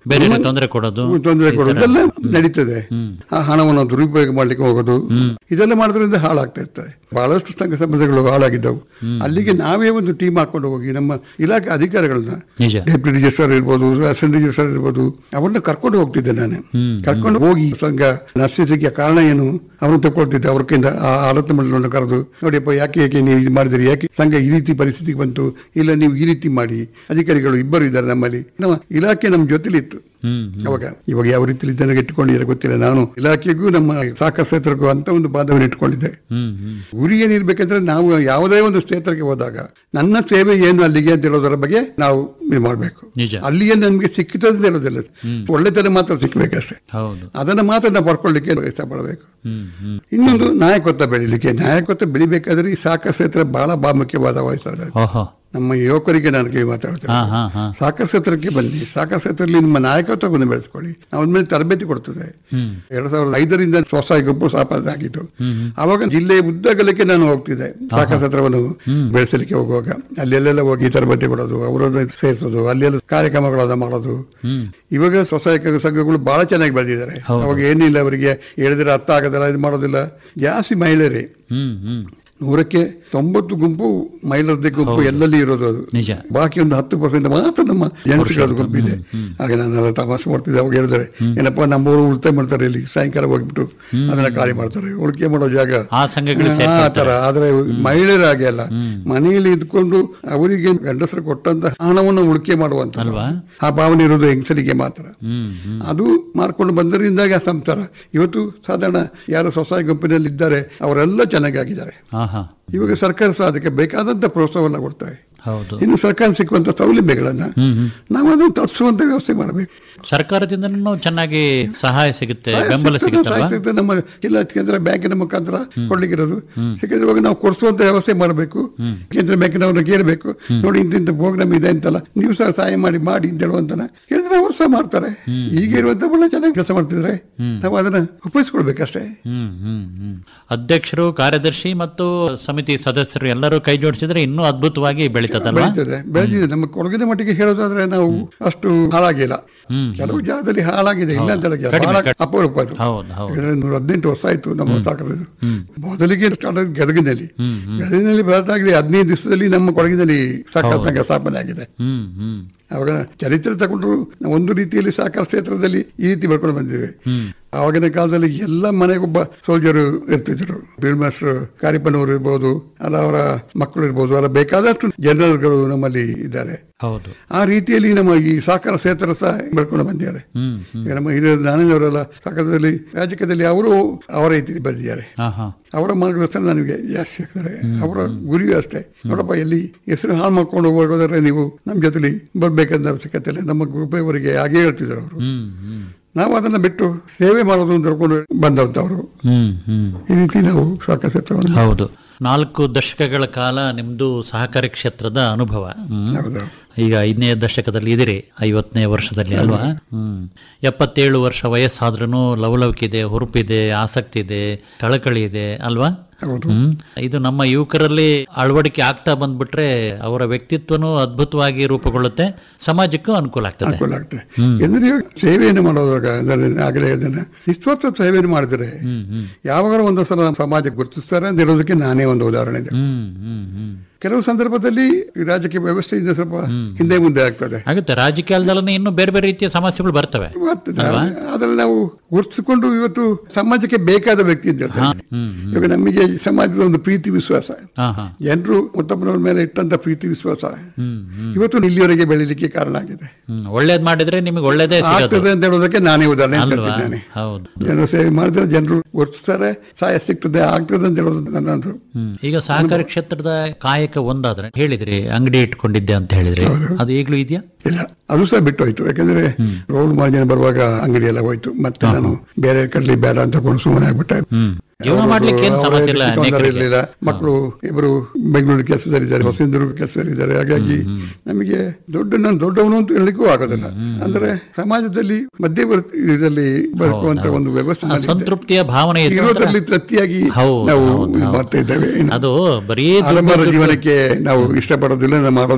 ಬೇರೆ ತೊಂದರೆ ಕೊಡೋದು ತೊಂದರೆ ಕೊಡೋದು ಇದೆಲ್ಲ ನಡೀತದೆ ಆ ಹಣವನ್ನು ದುರುಪಯೋಗ ಮಾಡ್ಲಿಕ್ಕೆ ಹೋಗೋದು ಇದೆಲ್ಲ ಮಾಡೋದ್ರಿಂದ ಹಾಳಾಗ್ತಾ ಇರ್ತದೆ ಬಹಳಷ್ಟು ಸಂಘ ಸಂಬಂಧಗಳು ಹಾಳಾಗಿದ್ದವು ಅಲ್ಲಿಗೆ ನಾವೇ ಒಂದು ಟೀಮ್ ಹಾಕೊಂಡು ಹೋಗಿ ನಮ್ಮ ಇಲಾಖೆ ಅಧಿಕಾರಿಗಳನ್ನ ನಿಜ ಡೆಪ್ಯೂಟಿ ರಿಜಿಸ್ಟ್ರಾರ್ ಇರ್ಬೋದು ಅಸಿಸ್ಟೆಂಟ್ ರಿಜಿಸ್ಟ್ರಾರ್ ಇರ್ಬೋದು ಅವ್ರನ್ನ ಕರ್ಕೊಂಡು ಹೋಗ್ತಿದ್ದೆ ನಾನು ಕರ್ಕೊಂಡು ಹೋಗಿ ಸಂಘ ನರ್ಸಿಸಿಗೆ ಕಾರಣ ಏನು ಅವ್ರನ್ನ ತಗೊಳ್ತಿದ್ದೆ ಅವ್ರ ಕೈಯಿಂದ ಆ ಆಡಳಿತ ಮಂಡಳಿಯನ್ನು ಕರೆದು ನೋಡಿಯಪ್ಪ ಯಾಕೆ ಯಾಕೆ ನೀವು ಇದು ಮಾಡಿದಿರಿ ಯಾಕೆ ಸಂಘ ಈ ರೀತಿ ಪರಿಸ್ಥಿತಿಗೆ ಬಂತು ಇಲ್ಲ ನೀವು ಈ ರೀತಿ ಮಾಡಿ ಅಧಿಕಾರಿಗಳು ಇಬ್ಬರು ಇದ್ದಾರೆ ನಮ್ಮಲ್ಲಿ ನಮ್ಮ ಇಲಾಖೆ ನಮ್ಮ ಜೊತೆಲಿ ಇತ್ತು ಹ್ಮ್ ಅವಾಗ ಇವಾಗ ಯಾವ ರೀತಿ ಜನರಿಗೆ ಇಟ್ಟುಕೊಂಡಿದ್ದಾರೆ ಗೊತ್ತಿಲ್ಲ ನಾನು ಇಲಾಖೆಗೂ ನಮ್ಮ ಸಾಕ ಕ್ಷೇತ್ರಕ್ಕೂ ಅಂತ ಒಂದು ಬಾಂಧವ್ಯ ಇಟ್ಕೊಂಡಿದ್ದೆ ಹ್ಮ್ ಹ್ಮ್ ಗುರಿ ಏನಿರ್ಬೇಕಂದ್ರೆ ನಾವು ಯಾವುದೇ ಒಂದು ಕ್ಷೇತ್ರಕ್ಕೆ ಹೋದಾಗ ನನ್ನ ಸೇವೆ ಏನು ಅಲ್ಲಿಗೆ ಅಂತ ಹೇಳೋದರ ಬಗ್ಗೆ ನಾವು ಇದು ಮಾಡಬೇಕು ನಿಜ ಅಲ್ಲಿಯೇ ನಮಗೆ ಸಿಕ್ಕಿತದೆ ಅಂತ ಹೇಳೋದಿಲ್ಲ ಒಳ್ಳೆತನ ಮಾತ್ರ ಸಿಕ್ಕಬೇಕಷ್ಟೇ ಹೌದು ಅದನ್ನ ಮಾತ್ರ ನಾವು ಪಡ್ಕೊಳ್ಳಿಕ್ಕೆ ಇಷ್ಟಪಡಬೇಕು ಹ್ಮ್ ಹ್ಮ್ ಇನ್ನೊಂದು ನಾಯಕತ್ವ ಬೆಳಿಲಿಕ್ಕೆ ನಾಯಕತ್ವ ಬೆಳಿಬೇಕಾದ್ರೆ ಈ ಸಾಕ ಕ್ಷೇತ್ರ ಬಹಳ ಪ್ರಾಮುಖ್ಯವಾದ ವಯಸ್ಸಾದ್ರೆ ಓಹೋ ನಮ್ಮ ಯುವಕರಿಗೆ ನಾನು ಕೈ ಮಾತಾಡ್ತೇನೆ ಹಾ ಹಾ ಹಾ ಸಾಕರ್ ಕ್ಷೇತ್ರಕ್ಕೆ ಬನ್ನಿ ಸಾಕರ್ ಕ್ಷೇತ್ರದಲ್ಲಿ ನಿಮ್ಮ ನಾಯಕತ್ವವನ್ನು ಬೆಳೆಸ್ಕೊಳ್ಳಿ ನಾವು ಮೇಲೆ ತರಬೇತಿ ಕೊಡ್ತದೆ ಹ್ಮ್ ಎರಡ್ ಸಾವಿರದ ಐದರಿಂದ ಸ್ವಸಹಾಯ ಗುಂಪು ಸ್ಥಾಪನೆ ಆಗಿತ್ತು ಅವಾಗ ಜಿಲ್ಲೆಯ ಉದ್ದಗಲಕ್ಕೆ ನಾನು ಹೋಗ್ತಿದ್ದೆ ಸಾಕರ್ ಕ್ಷೇತ್ರವನ್ನು ಬೆಳೆಸಲಿಕ್ಕೆ ಹೋಗುವಾಗ ಅಲ್ಲೆಲ್ಲೆಲ್ಲ ಹೋಗಿ ತರಬೇತಿ ಕೊಡೋದು ಅವರನ್ನು ಸೇರಿಸೋದು ಅಲ್ಲೆಲ್ಲ ಕಾರ್ಯಕ್ರಮಗಳನ್ನ ಮಾಡೋದು ಹ್ಮ್ ಇವಾಗ ಸ್ವಸಹಾಯಕ ಸಂಘಗಳು ಬಹಳ ಚೆನ್ನಾಗಿ ಬೆಳೆದಿದ್ದಾರೆ ಅವಾಗ ಏನಿಲ್ಲ ಅವರಿಗೆ ಹೇಳಿದ್ರೆ ಅರ್ಥ ಆಗೋದಿಲ್ಲ ಇದು ಮಾಡೋದಿಲ್ಲ ಜಾಸ್ತಿ ಮಹಿಳೆಯರೇ ಹ್ಮ್ ಹ್ಮ್ ನೂರಕ್ಕೆ ತೊಂಬತ್ತು ಗುಂಪು ಮಹಿಳೆಯರದ್ದೇ ಗುಂಪು ಎಲ್ಲಲ್ಲಿ ಇರೋದು ಅದು ನಿಜ ಬಾಕಿ ಒಂದು ಹತ್ತು ಪರ್ಸೆಂಟ್ ಮಾತ್ರ ನಮ್ಮ ಜೆಂಟ್ಸ್ಗಳ ಗುಂಪಿದೆ ಹಾಗೆ ನಾನೆಲ್ಲ ತಮಾಷೆ ಮಾಡ್ತಿದ್ದೆ ಅವಾಗ ಹೇಳಿದ್ರೆ ಏನಪ್ಪ ನಮ್ಮವರು ಉಳಿತಾಯ ಮಾಡ್ತಾರೆ ಇಲ್ಲಿ ಸಾಯಂಕಾಲ ಹೋಗ್ಬಿಟ್ಟು ಅದನ್ನ ಖಾಲಿ ಮಾಡ್ತಾರೆ ಉಳಿಕೆ ಮಾಡೋ ಜಾಗ ಆ ಸಂಘಗಳು ಆ ತರ ಆದ್ರೆ ಮಹಿಳೆಯರ ಹಾಗೆ ಅಲ್ಲ ಮನೆಯಲ್ಲಿ ಇದ್ಕೊಂಡು ಅವರಿಗೆ ಗಂಡಸರು ಕೊಟ್ಟಂತ ಹಣವನ್ನು ಉಳಿಕೆ ಮಾಡುವಂತ ಅಲ್ವಾ ಆ ಭಾವನೆ ಇರೋದು ಹೆಂಗಸರಿಗೆ ಮಾತ್ರ ಹ್ಮ್ ಹ್ಮ್ ಅದು ಮಾಡ್ಕೊಂಡು ಬಂದರಿಂದಾಗಿ ಆ ಸಂಸಾರ ಇವತ್ತು ಸಾಧಾರಣ ಯಾರು ಸ್ವಸಹಾಯ ಗುಂಪಿನಲ್ಲಿ ಇದ್ದಾರೆ ಅವರೆಲ್ಲ ಚೆನ್ನಾಗಿ ಆಗಿದ್ದಾರೆ ಹಾ ಹಾ ಇವಾಗ ಸರ್ಕಾರ ಸಹ ಅದಕ್ಕೆ ಬೇಕಾದಂತ ಪ್ರೋತ್ಸಾಹವನ್ನು ಕೊಡ್ತಾರೆ ಹೌದು ಇನ್ನು ಸರ್ಕಾರ ಸಿಕ್ಕುವಂತ ಸೌಲಭ್ಯಗಳನ್ನ ಹ್ಮ್ ಹ್ಮ್ ನಾವು ಅದನ್ನು ತಪ್ಪಿಸುವಂತ ವ್ಯವಸ್ಥೆ ಮಾಡಬೇಕು ಸರ್ಕಾರದಿಂದನೂ ಚೆನ್ನಾಗಿ ಸಹಾಯ ಸಿಗುತ್ತೆ ಬೆಂಬಲ ಸಿಗುತ್ತಲ್ವಾ ಸಿಗ್ತದೆ ನಮ್ಮ ಇಲ್ಲ ಕೇಂದ್ರ ಬ್ಯಾಂಕಿನ ಮುಖಾಂತರ ಕೊಡ್ಲಿಕ್ಕಿರೋದು ಸಿಕ್ಕಿದ್ರೆ ಇವಾಗ ನಾವು ಕೊಡಿಸುವಂತ ವ್ಯವಸ್ಥೆ ಮಾಡಬೇಕು ಕೇಂದ್ರ ಬ್ಯಾಂಕಿನವ್ರನ್ನ ಕೇಳಬೇಕು ನೋಡಿ ಇಂತಿಂತ ಪ್ರೋಗ್ರಾಮ್ ಇದೆ ಅಂತಲ್ಲ ನೀವು ಸಹ ಸಹಾಯ ಮಾಡಿ ಮಾಡಿ ಅಂತ ಹೇಳುವಂತನ ಕೇಳಿದ್ರೆ ಅವ್ರು ಸಹ ಮಾಡ್ತಾರೆ ಈಗ ಇರುವಂತ ಒಳ್ಳೆ ಚೆನ್ನಾಗಿ ಕೆಲಸ ಮಾಡ್ತಿದ್ರೆ ನಾವು ಅದನ್ನ ಉಪಯೋಗಿಸ್ಕೊಳ್ಬೇಕಷ್ಟೇ ಹ್ಮ್ ಹ್ಮ್ ಹ್ಮ್ ಅಧ್ಯಕ್ಷರು ಕಾರ್ಯದರ್ಶಿ ಮತ್ತು ಸಮಿತಿ ಸದಸ್ಯರು ಎಲ್ಲರೂ ಕೈ ಜೋಡಿಸಿದ್ರೆ ಇನ್ನೂ ಅದ್ಭುತವಾಗಿ ಬೆಳೀತದಲ್ವಾ ಬೆಳೀತದೆ ಬೆಳೆದಿದೆ ನಮ್ಮ ಕೊಡಗಿನ ಮಟ್ಟಿಗೆ ಹೇಳೋದಾದ್ರೆ ನಾವು ಅಷ್ಟು ಹಾಳಾಗಿಲ್ಲ ಕೆಲವು ಜಾಗದಲ್ಲಿ ಹಾಳಾಗಿದೆ ಇಲ್ಲ ಅಂತ ಹೇಳಕ್ಕೆ ಬಹಳ ಅಪರೂಪ ಅದು ಹೌದು ಹೌದು ಯಾಕಂದ್ರೆ ನೂರ ಹದಿನೆಂಟು ವರ್ಷ ಆಯ್ತು ನಮ್ಮ ಸಾಕದು ಮೊದಲಿಗೆ ಸ್ಟಾರ್ಟ್ ಆಗಿ ಗದಗಿನಲ್ಲಿ ಗದಗಿನಲ್ಲಿ ಬರದಾಗಿದೆ ಹದಿನೈದು ದಿವಸದಲ್ಲಿ ನಮ್ಮ ಕೊಡಗಿನಲ್ಲಿ ಸಾಕಾಗ ಸ್ಥಾಪನೆ ಆಗಿದೆ ಹ್ಮ್ ಹ್ಮ್ ಅವಾಗ ಚರಿತ್ರೆ ತಗೊಂಡ್ರು ನಾವು ಒಂದು ರೀತಿಯಲ್ಲಿ ಸಾಕಾರ ಕ್ಷೇತ್ರದಲ್ಲಿ ಈ ರೀತಿ ಬರ್ಕೊಂಡು ಬಂದಿದ್ದೇವೆ ಆವಾಗಿನ ಕಾಲದಲ್ಲಿ ಎಲ್ಲ ಮನೆಗೊಬ್ಬ ಸೋಲ್ಜರು ಇರ್ತಿದ್ರು ಫೀಲ್ಡ್ ಮಾಸ್ಟರ್ ಕಾರ್ಯಪ್ಪನವರು ಇರ್ಬೋದು ಅಲ್ಲ ಅವರ ಮಕ್ಕಳು ಇರ್ಬೋದು ಅಲ್ಲ ಬೇಕಾದಷ್ಟು ಜನರಲ್ಗಳು ನಮ್ಮಲ್ಲಿ ಇದ್ದಾರೆ ಹೌದು ಆ ರೀತಿಯಲ್ಲಿ ನಮ್ಮ ಈ ಸಾಕಾರ ಕ್ಷೇತ್ರ ಸಹ ಬೆಳ್ಕೊಂಡು ಬಂದಿದ್ದಾರೆ ಹ್ಮ್ ಈಗ ನಮ್ಮ ಹಿರಿಯ ನಾನೇಂದ್ರವರೆಲ್ಲ ಸಾಕಾರದಲ್ಲಿ ರಾಜಕೀಯದಲ್ಲಿ ಅವರು ಅವರ ರೀತಿ ಬಂದಿದ್ದಾರೆ ಹಾ ಹಾ ಅವರ ಮಾರ್ಗದರ್ಶನ ನನಗೆ ಜಾಸ್ತಿ ಆಗ್ತಾರೆ ಅವರ ಗುರಿಯೂ ಅಷ್ಟೇ ನೋಡಪ್ಪ ಎಲ್ಲಿ ಹೆಸರು ಹಾಳು ಮಾಡ್ಕೊಂಡು ಹೋಗೋದಾದ್ರೆ ನೀವು ನಮ್ಮ ಜೊತೆಲಿ ಬರ್ಬೇಕಂತ ಅವಶ್ಯಕತೆ ಇಲ್ಲ ನಮ್ಮ ಗ್ರೂಪವರಿಗೆ ಹಾಗೆ ಹೇಳ್ತಿದ್ರು ಅವರು ಹ್ಮ್ ಹ್ಮ್ ನಾವು ಅದನ್ನ ಬಿಟ್ಟು ಸೇವೆ ಮಾಡೋದು ಅಂತ ಹೇಳ್ಕೊಂಡು ಬಂದವಂತವರು ಹ್ಮ್ ಹ್ಮ್ ಈ ರೀತಿ ನಾವು ಸಾಕಾರ ಕ್ಷೇತ್ರವನ್ನು ಹೌದು ನಾಲ್ಕು ದಶಕಗಳ ಕಾಲ ನಿಮ್ದು ಸಹಕಾರಿ ಕ್ಷೇತ್ರದ ಅನುಭವ ಹ್ಮ್. ಹೌದು ಈಗ ಐದನೇ ದಶಕದಲ್ಲಿ ಇದಿರಿ ಐವತ್ತನೇ ವರ್ಷದಲ್ಲಿ ಅಲ್ವಾ ಹ್ಮ್ ಎಪ್ಪತ್ತೇಳು ವರ್ಷ ವಯಸ್ಸಾದ್ರೂ ಲವಲವಿಕಿದೆ ಹುರುಪಿದೆ ಆಸಕ್ತಿ ಇದೆ ಕಳಕಳಿ ಇದೆ ಅಲ್ವಾ ಹೌದು ಹ್ಮ್ ಇದು ನಮ್ಮ ಯುವಕರಲ್ಲಿ ಅಳವಡಿಕೆ ಆಗ್ತಾ ಬಂದ್ಬಿಟ್ರೆ ಅವರ ವ್ಯಕ್ತಿತ್ವನೂ ಅದ್ಭುತವಾಗಿ ರೂಪುಗೊಳ್ಳುತ್ತೆ ಸಮಾಜಕ್ಕೂ ಅನುಕೂಲ ಆಗ್ತದೆ ಅನುಕೂಲ ಆಗ್ತದೆ ಅಂದ್ರೆ ಇವಾಗ ಸೇವೆಯನ್ನು ಮಾಡೋದಾಗ ಅಂದ್ರೆ ಆಗಲೇ ಹೇಳಿದ್ರೆ ನಿಸ್ವಾರ್ಥ ಸೇವೆಯನ್ನು ಮಾಡಿದ್ರೆ ಹ್ಮ್ ಹ್ಮ್ ಯಾವಾಗ ಒಂದು ಸಲ ನಮ್ಮ ಸಮಾಜಕ್ಕೆ ಗುರುತಿಸ್ತಾರೆ ಅಂತ ಹೇಳೋದಕ್ಕೆ ನಾನೇ ಒಂದು ಉದಾಹರಣೆ ಇದೆ ಹ್ಮ್ ಹ್ಮ್ ಹ್ಮ್ ಕೆಲವು ಸಂದರ್ಭದಲ್ಲಿ ಈ ರಾಜಕೀಯ ವ್ಯವಸ್ಥೆಯಿಂದ ಸ್ವಲ್ಪ ಹಿಂದೆ ಮುಂದೆ ಆಗ್ತದೆ ಆಗುತ್ತೆ ರಾಜಕೀಯದಲ್ಲೇ ಇನ್ನೂ ಬೇರೆ ಬೇರೆ ರೀತಿಯ ಸಮಸ್ಯೆಗಳು ಬರ್ತವೆ ಬರ್ತದೆ. ಅದ್ರಲ್ಲಿ ನಾವು ಗುರುತಿಸಿಕೊಂಡು ಇವತ್ತು ಸಮಾಜಕ್ಕೆ ಬೇಕಾದ ವ್ಯಕ್ತಿ ಅಂತ ಹೇಳ್ತಾರೆ ಹ್ಮ್ ಇವಾಗ ನಮಗೆ ಈ ಸಮಾಜದ ಒಂದು ಪ್ರೀತಿ ವಿಶ್ವಾಸ ಹಾ ಹಾ ಜನರು ಮುತ್ತಪ್ಪನವ್ರ ಮೇಲೆ ಇಟ್ಟಂತ ಪ್ರೀತಿ ವಿಶ್ವಾಸ ಹ್ಮ್ ಹ್ಮ್ ಇವತ್ತು ಇಲ್ಲಿವರೆಗೆ ಬೆಳಿಲಿಕ್ಕೆ ಕಾರಣ ಆಗಿದೆ ಹ್ಮ್ ಒಳ್ಳೇದ್ ಮಾಡಿದ್ರೆ ನಿಮಗೆ ಒಳ್ಳೇದೇ ಸಿಗೋದು ಆಗ್ತದೆ ಅಂತ ಹೇಳೋದಕ್ಕೆ ನಾನೇ ಉದಾಹರಣೆ ಅಂತ ಅಲ್ವಾ ಹೇಳ್ತಿದ್ದೇನೆ ಹೌದು ಜನರ ಸೇವೆ ಮಾಡಿದ್ರೆ ಜನರು ಗುರುತಿಸ್ತಾರೆ ಸಹಾಯ ಸಿಗ್ತದೆ ಆಗ್ತದೆ ಅಂತ ಹೇಳೋದು ನನ್ನದು ಹ್ಮ್ ಈಗ ಸಹಕಾರಿ ಕ್ಷೇತ್ರದ ಕಾಯಕ ಒಂದಾದ್ರೆ ಹೇಳಿದ್ರಿ ಅಂಗಡಿ ಇಟ್ಕೊಂಡಿದ್ದೆ ಅಂತ ಹೇಳಿದ್ರಿ ಅದು ಈಗಲೂ ಇದೆಯಾ ಇಲ್ಲ ಅದು ಸಹ ಬಿಟ್ಟು ಹೋಯ್ತು ಯಾಕಂದ್ರೆ ರೋಡ್ ಮಾರ್ಜಿನ ಬರುವಾಗ ಅಂಗಡಿ ಎಲ್ಲ ಹೋಯ್ತು ಮತ್ತೆ ನಾನು ಬೇರೆ ಕಡ್ಲಿ ಬೇಡ ಅಂತ ಕೊಂಡು ಸುಮ್ಮನೆ ಆಗ್ಬಿಟ್ಟೆ ಹ್ಮ್ ಜೀವನ ಮಾಡ್ಲಿಕ್ಕೆ ಏನು ಅವರ ಸಮಸ್ಯೆ ಇಲ್ಲ ತೊಂದರೆ ಅನೇಕರಿಗೆ. ಇರಲಿಲ್ಲ ಮಕ್ಕಳು ಇಬ್ಬರು ಬೆಂಗಳೂರು ಕೆಲಸದಲ್ಲಿದ್ದಾರೆ ಹೊಸದುರ್ಗ ಕೆಲಸದಲ್ಲಿದ್ದಾರೆ ಹಾಗಾಗಿ ನಮಗೆ ದೊಡ್ಡ ನಾನು ದೊಡ್ಡವನು ಅಂತ ಹೇಳಲಿಕ್ಕೂ ಆಗೋದಿಲ್ಲ ಅಂದ್ರೆ ಸಮಾಜದಲ್ಲಿ ಮಧ್ಯವರ್ತಿ ಇದರಲ್ಲಿ ಬದುಕುವಂತ ಒಂದು ವ್ಯವಸ್ಥೆ ಆ ನಮ್ಮಲ್ಲಿದೆ. ಸಂತೃಪ್ತಿಯ ಭಾವನೆ ಇತ್ತು ಅಂದ್ರೆ ಇರೋದ್ರಲ್ಲಿ ತೃಪ್ತಿಯಾಗಿ ಹೌದು, ನಾವು ಹೌದು, ಇದು ಹೌದು. ಮಾಡ್ತಾ ಇದ್ದೇವೆ ಇನ್ನು ಅದು ಬರೀ ದುಡ್ಡು- ಆಡಂಬರ ಜೀವನಕ್ಕೆ ನಾವು ಇಷ್ಟಪಡೋದಿಲ್ಲ ನಾವು ಮಾಡೋದಿಲ್ಲ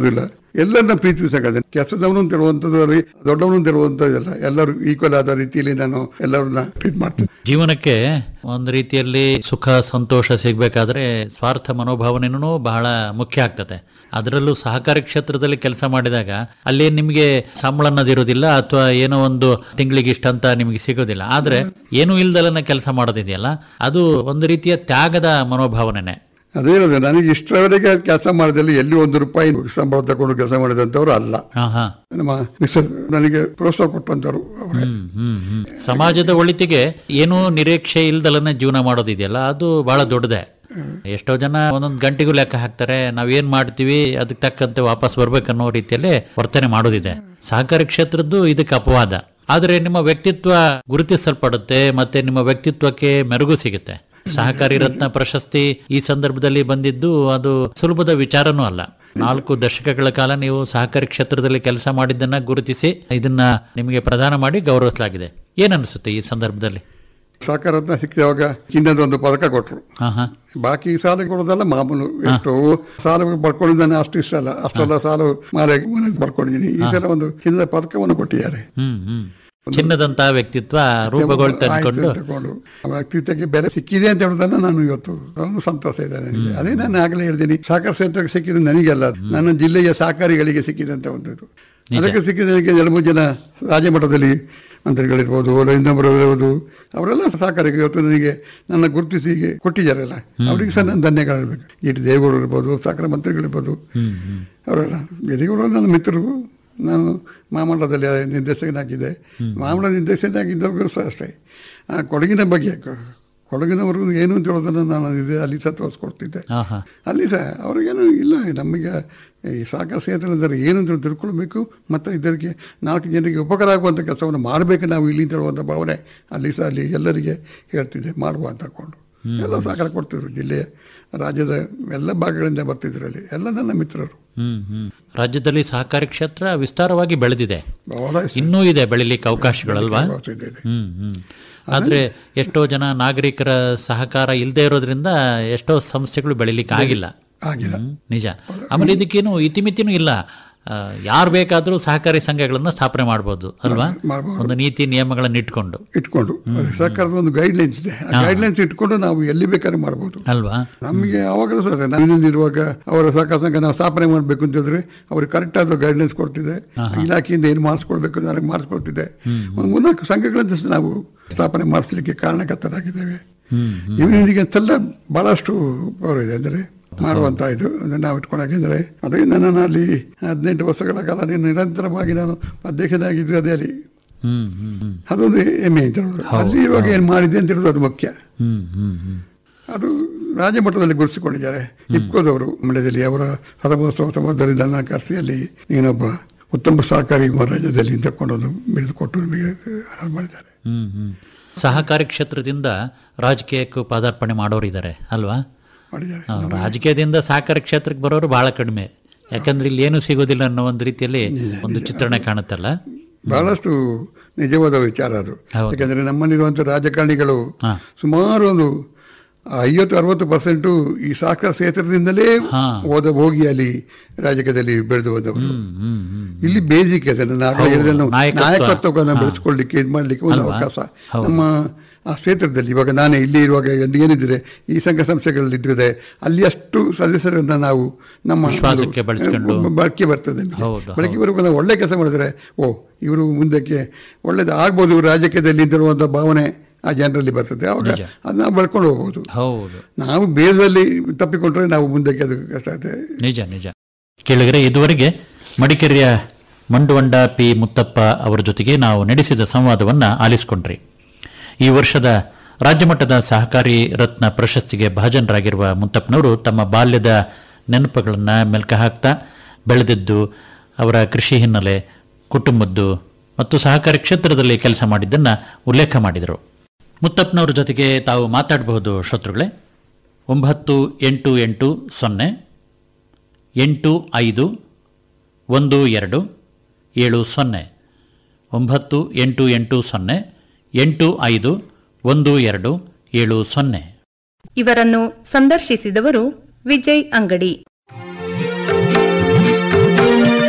ಎಲ್ಲರನ್ನ ಪ್ರೀತಿಸಬೇಕಾದ್ರೆ ಕೆಲಸದವನು ತಿರುವಂಥದ್ದು ಅಲ್ಲಿ ದೊಡ್ಡವನು ತಿರುವಂಥದ್ದಲ್ಲ ಎಲ್ಲರೂ ಈಕ್ವಲ್ ಆದ ರೀತಿಯಲ್ಲಿ ನಾನು ಎಲ್ಲರನ್ನ ಟ್ರೀಟ್ ಮಾಡ್ತೀನಿ ಜೀವನಕ್ಕೆ ಒಂದು ರೀತಿಯಲ್ಲಿ ಸುಖ ಸಂತೋಷ ಸಿಗಬೇಕಾದ್ರೆ ಸ್ವಾರ್ಥ ಮನೋಭಾವನೆನೂ ಬಹಳ ಮುಖ್ಯ ಆಗ್ತದೆ ಅದರಲ್ಲೂ ಸಹಕಾರಿ ಕ್ಷೇತ್ರದಲ್ಲಿ ಕೆಲಸ ಮಾಡಿದಾಗ ಅಲ್ಲಿ ನಿಮಗೆ ಸಂಬಳ ಅನ್ನೋದಿರೋದಿಲ್ಲ ಅಥವಾ ಏನೋ ಒಂದು ತಿಂಗಳಿಗೆ ಇಷ್ಟಂತ ನಿಮಗೆ ಸಿಗೋದಿಲ್ಲ ಆದ್ರೆ ಏನೂ ಇಲ್ದಲನ್ನ ಕೆಲಸ ಮಾಡೋದಿದೆಯಲ್ಲ ಅದು ಒಂದು ರೀತಿಯ ತ್ಯಾಗದ ಮನೋಭಾವನೆನೆ ಅದೇನದು ನನಗೆ ಇಷ್ಟರವರೆಗೆ ಕೆಲಸ ಮಾಡಿದಲ್ಲಿ ಎಲ್ಲಿ ಒಂದು ರೂಪಾಯಿ ಸಂಬಳ ತಗೊಂಡು ಕೆಲಸ ಮಾಡಿದಂಥವ್ರು ಅಲ್ಲ ಹಾ ಹಾ ನಮ್ಮ ಮಿಸ್ಟರ್ ನನಗೆ ಪ್ರೋತ್ಸಾಹ ಕೊಟ್ಟಂಥವ್ರು ಅವರೇ ಹ್ಮ್ ಹ್ಮ್ ಹ್ಮ್ ಸಮಾಜದ ಒಳಿತಿಗೆ ಏನೂ ನಿರೀಕ್ಷೆ ಇಲ್ದಲನ್ನ ಜೀವನ ಮಾಡೋದಿದೆಯಲ್ಲ ಅದು ಬಹಳ ದೊಡ್ಡದೇ ಎಷ್ಟೋ ಜನ ಒಂದೊಂದು ಗಂಟೆಗೂ ಲೆಕ್ಕ ಹಾಕ್ತಾರೆ ನಾವೇನ್ ಮಾಡ್ತೀವಿ ಅದಕ್ಕೆ ತಕ್ಕಂತೆ ವಾಪಸ್ ಬರ್ಬೇಕನ್ನೋ ರೀತಿಯಲ್ಲಿ ವರ್ತನೆ ಮಾಡೋದಿದೆ ಸಹಕಾರಿ ಕ್ಷೇತ್ರದ್ದು ಇದಕ್ಕೆ ಅಪವಾದ ಆದರೆ ನಿಮ್ಮ ವ್ಯಕ್ತಿತ್ವ ಗುರುತಿಸಲ್ಪಡುತ್ತೆ ಮತ್ತೆ ನಿಮ್ಮ ವ್ಯಕ್ತಿತ್ವಕ್ಕೆ ಮೆರುಗು ಸಿಗುತ್ತೆ ಸಹಕಾರಿ ರತ್ನ ಪ್ರಶಸ್ತಿ ಈ ಸಂದರ್ಭದಲ್ಲಿ ಬಂದಿದ್ದು ಅದು ಸುಲಭದ ವಿಚಾರನೂ ಅಲ್ಲ ನಾಲ್ಕು ದಶಕಗಳ ಕಾಲ ನೀವು ಸಹಕಾರಿ ಕ್ಷೇತ್ರದಲ್ಲಿ ಕೆಲಸ ಮಾಡಿದ್ದನ್ನ ಗುರುತಿಸಿ ಇದನ್ನ ನಿಮಗೆ ಪ್ರದಾನ ಮಾಡಿ ಗೌರವಿಸಲಾಗಿದೆ ಏನನ್ಸುತ್ತೆ ಈ ಸಂದರ್ಭದಲ್ಲಿ ಸಹಕಾರತ್ನ ಸಿಕ್ಕಿದವಾಗ ಚಿನ್ನದ ಒಂದು ಪದಕ ಕೊಟ್ಟರು ಹಾ ಹಾ ಬಾಕಿ ಸಾಲ ಕೊಡೋದಲ್ಲ ಮಾಮೂಲು ಎಷ್ಟು ಸಾಲ ಪಡ್ಕೊಂಡಿದ್ದಾನೆ ಅಷ್ಟು ಇಷ್ಟ ಅಲ್ಲ ಅಷ್ಟೆಲ್ಲ ಸಾಲ ಮಾಲೆ ಪಡ್ಕೊಂಡಿದ್ದೀನಿ ಈ ಸಲ ಒಂದು ಚಿನ್ನದ ಪದಕವನ್ನು ಕೊಟ್ಟಿದ್ದಾರೆ ಹ್ಮ್ ಹ್ಮ್ ಚಿನ್ನದಂತ ವ್ಯಕ್ತಿತ್ವ ರೂಪುಗೊಳ್ತಾ ಆಯ್ತು ಅಂದ್ಕೊಂಡು ತಗೊಂಡು ಆ ವ್ಯಕ್ತಿತ್ವಕ್ಕೆ ಬೆಲೆ ಸಿಕ್ಕಿದೆ ಅಂತ ಹೇಳೋದನ್ನ ನಾನು ಇವತ್ತು ಒಂದು ಸಂತೋಷ ಇದೆ ನನಗೆ ಅದೇ ನಾನು ಆಗಲೇ ಹೇಳ್ತೀನಿ ಸಹಕಾರ ಕ್ಷೇತ್ರಕ್ಕೆ ಸಿಕ್ಕಿದ್ದು ನನಗೆಲ್ಲ ಅದು. ನನ್ನ ಜಿಲ್ಲೆಯ ಸಹಕಾರಿಗಳಿಗೆ ಸಿಕ್ಕಿದೆ ಅಂತ ಒಂದು ಇದು. ಅದಕ್ಕೆ ಸಿಕ್ಕಿದ ನನಗೆ ಎರಡು ಮೂರು ಜನ ರಾಜ್ಯ ಮಟ್ಟದಲ್ಲಿ ಮಂತ್ರಿಗಳಿರ್ಬೋದು ಇಲ್ಲ ಇನ್ನೊಬ್ಬರು ಇರ್ಬೋದು ಅವರೆಲ್ಲ ಸಹಕಾರಿಗೆ ಇವತ್ತು ನನಗೆ ನನ್ನ ಗುರುತಿಸಿ ಕೊಟ್ಟಿದ್ದಾರಲ್ಲ ಅವರಿಗೆ ಸಹ ನಾನು ಧನ್ಯಗಳು ಹೇಳ್ಬೇಕು ಜಿ ಟಿ ದೇವೇಗೌಡರು ಇರ್ಬೋದು ಸಹಕಾರ ಮಂತ್ರಿಗಳಿರ್ಬೋದು ಅವರೆಲ್ಲ ದೇವೇಗೌಡರು ನನ್ನ ಮಿತ್ರರು ನಾನು ಮಾಮಂಡಲದಲ್ಲಿ ನಿರ್ದೇಶಕನಾಗಿದ್ದೆ ಮಾಮಂಡಲ ನಿರ್ದೇಶಕನಾಗಿದ್ದವರು ಸಹ ಅಷ್ಟೇ ಆ ಕೊಡಗಿನ ಬಗ್ಗೆ ಕ- ಕೊಡಗಿನವರು ಏನು ಅಂತ ಹೇಳೋದನ್ನು ನಾನು ಇದೆ ಅಲ್ಲಿ ಸಹ ತೋರಿಸ್ಕೊಡ್ತಿದ್ದೆ ಹಾ ಹಾ ಅಲ್ಲಿ ಸಹ ಅವ್ರಿಗೇನು ಇಲ್ಲ ನಮಗೆ ಈ ಸಹಕಾರ ಕ್ಷೇತ್ರ ಅಂದರೆ ಏನು ಅಂತ ತಿಳ್ಕೊಳ್ಬೇಕು ಮತ್ತು ಇದರಿಗೆ ನಾಲ್ಕು ಜನರಿಗೆ ಉಪಕಾರ ಆಗುವಂಥ ಕೆಲಸವನ್ನು ಮಾಡಬೇಕು ನಾವು ಇಲ್ಲಿ ಅಂತ ಹೇಳುವಂಥ ಭಾವನೆ ಅಲ್ಲಿ ಸಹ ಅಲ್ಲಿ ಎಲ್ಲರಿಗೆ ಹೇಳ್ತಿದ್ದೆ ಮಾಡುವ ಅಂತ ಹಾಕ್ಕೊಂಡು ಎಲ್ಲ ಸಹಕಾರ ಕೊಡ್ತಿದ್ರು ಜಿಲ್ಲೆಯ ರಾಜ್ಯದ ಎಲ್ಲ ಭಾಗಗಳಿಂದ ಬರ್ತಿದ್ರು ಅಲ್ಲಿ ಎಲ್ಲ ನನ್ನ ಮಿತ್ರರು ಹ್ಮ್ ಹ್ಮ್ ರಾಜ್ಯದಲ್ಲಿ ಸಹಕಾರಿ ಕ್ಷೇತ್ರ ವಿಸ್ತಾರವಾಗಿ ಬೆಳೆದಿದೆ ಬಹಳ ಇಷ್ಟ ಇನ್ನೂ ಇದೆ ಬೆಳಿಲಿಕ್ಕೆ ಅವಕಾಶಗಳಲ್ವಾ ಇದೆ ಹ್ಮ್ ಹ್ಮ್ ಆದ್ರೆ ಎಷ್ಟೋ ಜನ ನಾಗರಿಕರ ಸಹಕಾರ ಇಲ್ಲದೆ ಇರೋದ್ರಿಂದ ಎಷ್ಟೋ ಸಂಸ್ಥೆಗಳು ಬೆಳಿಲಿಕ್ಕೆ ಆಗಿಲ್ಲ ಆಗಿಲ್ಲ ಹ್ಮ್, ನಿಜ ಆಮೇಲೆ ಇದಕ್ಕೇನು ಇತಿಮಿತಿನೂ ಇಲ್ಲ ಯಾರು ಬೇಕಾದರೂ ಸಹಕಾರಿ ಸಂಘಗಳನ್ನ ಸ್ಥಾಪನೆ ಮಾಡ್ಬೋದು ಅಲ್ವಾ ಮಾಡ್ಬೋದು. ಒಂದು ನೀತಿ ನಿಯಮಗಳನ್ನ ಇಟ್ಕೊಂಡು ಇಟ್ಕೊಂಡು ಅದು ಸರ್ಕಾರದ ಒಂದು ಗೈಡ್ಲೈನ್ಸ್ ಇದೆ ಆ ಗೈಡ್ಲೈನ್ಸ್ ಇಟ್ಕೊಂಡು ನಾವು ಎಲ್ಲಿ ಬೇಕಾದ್ರೆ ಮಾಡ್ಬೋದು ಅಲ್ವಾ ನಮಗೆ ಆವಾಗಲೂ ಸಹ ನಾವಿರುವಾಗ ಅವರ ಸಹಕಾರ ಸಂಘ ನಾವು ಸ್ಥಾಪನೆ ಮಾಡಬೇಕು ಅಂತ ಹೇಳಿದ್ರೆ ಅವ್ರಿಗೆ ಕರೆಕ್ಟ್ ಆದ ಗೈಡ್ಲೈನ್ಸ್ ಕೊಡ್ತಿದೆ ಇಲಾಖೆಯಿಂದ ಏನು ಮಾಡಿಸ್ಕೊಳ್ಬೇಕು ನನಗೆ ಮಾಡಿಸ್ಕೊಡ್ತಿದೆ ಒಂದು ಮೂರ್ನಾಲ್ಕು ಸಂಘಗಳಂತ ಸಹ ನಾವು ಸ್ಥಾಪನೆ ಮಾಡಿಸ್ಲಿಕ್ಕೆ ಕಾರಣಕರ್ತರಾಗಿದ್ದೇವೆ ಇವನಿಗೆ ಅಂತೆಲ್ಲ ಬಹಳಷ್ಟು ಗೌರವ ಇದೆ ಅಂದರೆ ಮಾಡುವಂತ ಇದು ಅದನ್ನ ನಾವು ಇಟ್ಕೊಂಡಾಗಿದ್ರೆ ಅದೇ ನನ್ನನ್ನು ಅಲ್ಲಿ ಹದಿನೆಂಟು ವರ್ಷಗಳ ಕಾಲ ನೀನು ನಿರಂತರವಾಗಿ ನಾನು ಅಧ್ಯಕ್ಷನಾಗಿದ್ದು ಅದೇ ಅಲ್ಲಿ ಹ್ಮ್ ಹ್ಮ್ ಹ್ಮ್ ಅದೊಂದು ಹೆಮ್ಮೆ ಅಂತ ಹೇಳೋದು ಅಲ್ಲಿ ಇವಾಗ ಏನು ಮಾಡಿದೆ ಅಂತ ಹೇಳೋದು ಅದು ಮುಖ್ಯ ಹ್ಮ್ ಹ್ಮ್ ಹ್ಮ್ ಅದು ರಾಜ್ಯ ಮಟ್ಟದಲ್ಲಿ ಗುರುತಿಸಿಕೊಂಡಿದ್ದಾರೆ ಇಪ್ಕೋದವರು ಮಂಡ್ಯದಲ್ಲಿ ಅವರ ಶತಮಹೋತ್ಸವ ಸಂಬಂಧದಲ್ಲಿ ನನ್ನ ಕರೆಸಿ ಅಲ್ಲಿ ನೀನೊಬ್ಬ ಉತ್ತಮ ಸಹಕಾರಿ ರಾಜ್ಯದಲ್ಲಿ ತಗೊಂಡೊಂದು ಬಿಡಿದು ಕೊಟ್ಟು ನಮಗೆ ಆರಾಮ ಮಾಡಿದ್ದಾರೆ ಹ್ಮ್ ಹ್ಮ್ ಸಹಕಾರಿ ಕ್ಷೇತ್ರದಿಂದ ರಾಜಕೀಯಕ್ಕೂ ಪಾದಾರ್ಪಣೆ ಮಾಡೋರು ಇದ್ದಾರೆ ಅಲ್ವಾ ಮಾಡಿದ್ದಾರೆ ಆ, ರಾಜಕೀಯದಿಂದ ಸಹಕಾರಿ ಕ್ಷೇತ್ರಕ್ಕೆ ಬರೋರು ಬಹಳ ಕಡಿಮೆ ಯಾಕಂದ್ರೆ ಇಲ್ಲಿ ಏನು ಸಿಗೋದಿಲ್ಲ ಅನ್ನೋ ಒಂದು ರೀತಿಯಲ್ಲಿ ಒಂದು ಚಿತ್ರಣ ಕಾಣುತ್ತಲ್ಲ ಬಹಳಷ್ಟು ನಿಜವಾದ ವಿಚಾರ ಅದು ಹೌದು. ಯಾಕಂದ್ರೆ ನಮ್ಮಲ್ಲಿರುವಂಥ ರಾಜಕಾರಣಿಗಳು ಹಾ. ಸುಮಾರು ಒಂದು ಐವತ್ತು ಅರವತ್ತು ಪರ್ಸೆಂಟು ಈ ಸಹಕಾರ ಕ್ಷೇತ್ರದಿಂದಲೇ ಹಾ. ಹೋದ ಹೋಗಿ ಅಲ್ಲಿ ರಾಜಕೀಯದಲ್ಲಿ ಬೆಳೆದು ಬಂದವರು ಹ್ಮ್ ಹ್ಮ್ ಹ್ಮ್ ಇಲ್ಲಿ ಬೇಸಿಕ್ ಅದನ್ನು ನಾವು ಹೌದು, ಹೇಳಿದ್ರೆ ನಾವು ನಾಯಕತ್ವ. ನಾಯಕತ್ವವನ್ನು ಹಾ. ಬೆಳೆಸ್ಕೊಳ್ಳಿಕ್ಕೆ ಇದು ಮಾಡಲಿಕ್ಕೆ ಒಂದು ಅಲ್ವಾ? ಅವಕಾಶ ಹೌದು. ನಮ್ಮ ಆ ಕ್ಷೇತ್ರದಲ್ಲಿ ಇವಾಗ ನಾನೇ ಇಲ್ಲಿ ಇರುವಾಗ ಒಂದು ಏನಿದ್ರೆ ಈ ಸಂಘ ಸಂಸ್ಥೆಗಳಲ್ಲಿ ಇದ್ದಿದೆ ಅಲ್ಲಿ ಅಷ್ಟು ಸದಸ್ಯರನ್ನ ನಾವು ನಮ್ಮ ವಿಶ್ವಾಸಕ್ಕೆ ಒಂದು, ಬಳಸ್ಕೊಂಡು. ಒಬ್ಬ ಬಳಕೆ ಬರ್ತದೆ ನಮಗೆ. ಹೌದು, ಬಳಕೆ ಬರುವಾಗ ನಾವು ಒಳ್ಳೆ ಕೆಲಸ ಮಾಡಿದ್ರೆ ಓ ಇವರು ಮುಂದಕ್ಕೆ ಒಳ್ಳೇದು ಆಗ್ಬೋದು ಇವ್ರು ರಾಜಕೀಯದಲ್ಲಿ ಇದ್ದಿರುವಂಥ ಭಾವನೆ ಆ ಜನರಲ್ಲಿ ಬರ್ತದೆ ಅವಾಗ ನಿಜ. ಅದನ್ನ ನಾವು ಬೆಳ್ಕೊಂಡು ಹೋಗ್ಬೋದು ಹೌದು ನಾವು ಬೇಸದಲ್ಲಿ ತಪ್ಪಿಕೊಂಡ್ರೆ ನಾವು ಮುಂದಕ್ಕೆ ಅದು ಕಷ್ಟ ಆಗುತ್ತೆ ನಿಜ ನಿಜ ಕೇಳಿದರೆ ಇದುವರೆಗೆ ಮಡಿಕೇರಿಯ ಮಂಡುವಂಡ ಪಿ ಮುತ್ತಪ್ಪ ಅವರ ಜೊತೆಗೆ ನಾವು ನಡೆಸಿದ ಸಂವಾದವನ್ನ ಆಲಿಸಿಕೊಂಡ್ರಿ ಈ ವರ್ಷದ ರಾಜ್ಯಮಟ್ಟದ ಸಹಕಾರಿ ರತ್ನ ಪ್ರಶಸ್ತಿಗೆ ಭಾಜನರಾಗಿರುವ ಮುತ್ತಪ್ಪನವರು ತಮ್ಮ ಬಾಲ್ಯದ ನೆನಪುಗಳನ್ನು ಮೆಲ್ಕ ಹಾಕ್ತಾ ಬೆಳೆದಿದ್ದು ಅವರ ಕೃಷಿ ಹಿನ್ನೆಲೆ ಕುಟುಂಬದ್ದು ಮತ್ತು ಸಹಕಾರಿ ಕ್ಷೇತ್ರದಲ್ಲಿ ಕೆಲಸ ಮಾಡಿದ್ದನ್ನು ಉಲ್ಲೇಖ ಮಾಡಿದರು ಮುತ್ತಪ್ಪನವ್ರ ಜೊತೆಗೆ ತಾವು ಮಾತಾಡಬಹುದು ಶ್ರೋತೃಗಳೇ ಒಂಬತ್ತು ಎಂಟು ಎಂಟು ಸೊನ್ನೆ ಎಂಟು ಐದು ಒಂದು ಎರಡು ಏಳು ಸೊನ್ನೆ ಒಂಬತ್ತು ಎಂಟು ಎಂಟು ಸೊನ್ನೆ ಎಂಟು ಐದು ಒಂದು ಎರಡು ಏಳು ಸೊನ್ನೆ ಇವರನ್ನು ಸಂದರ್ಶಿಸಿದವರು ವಿಜಯ್ ಅಂಗಡಿ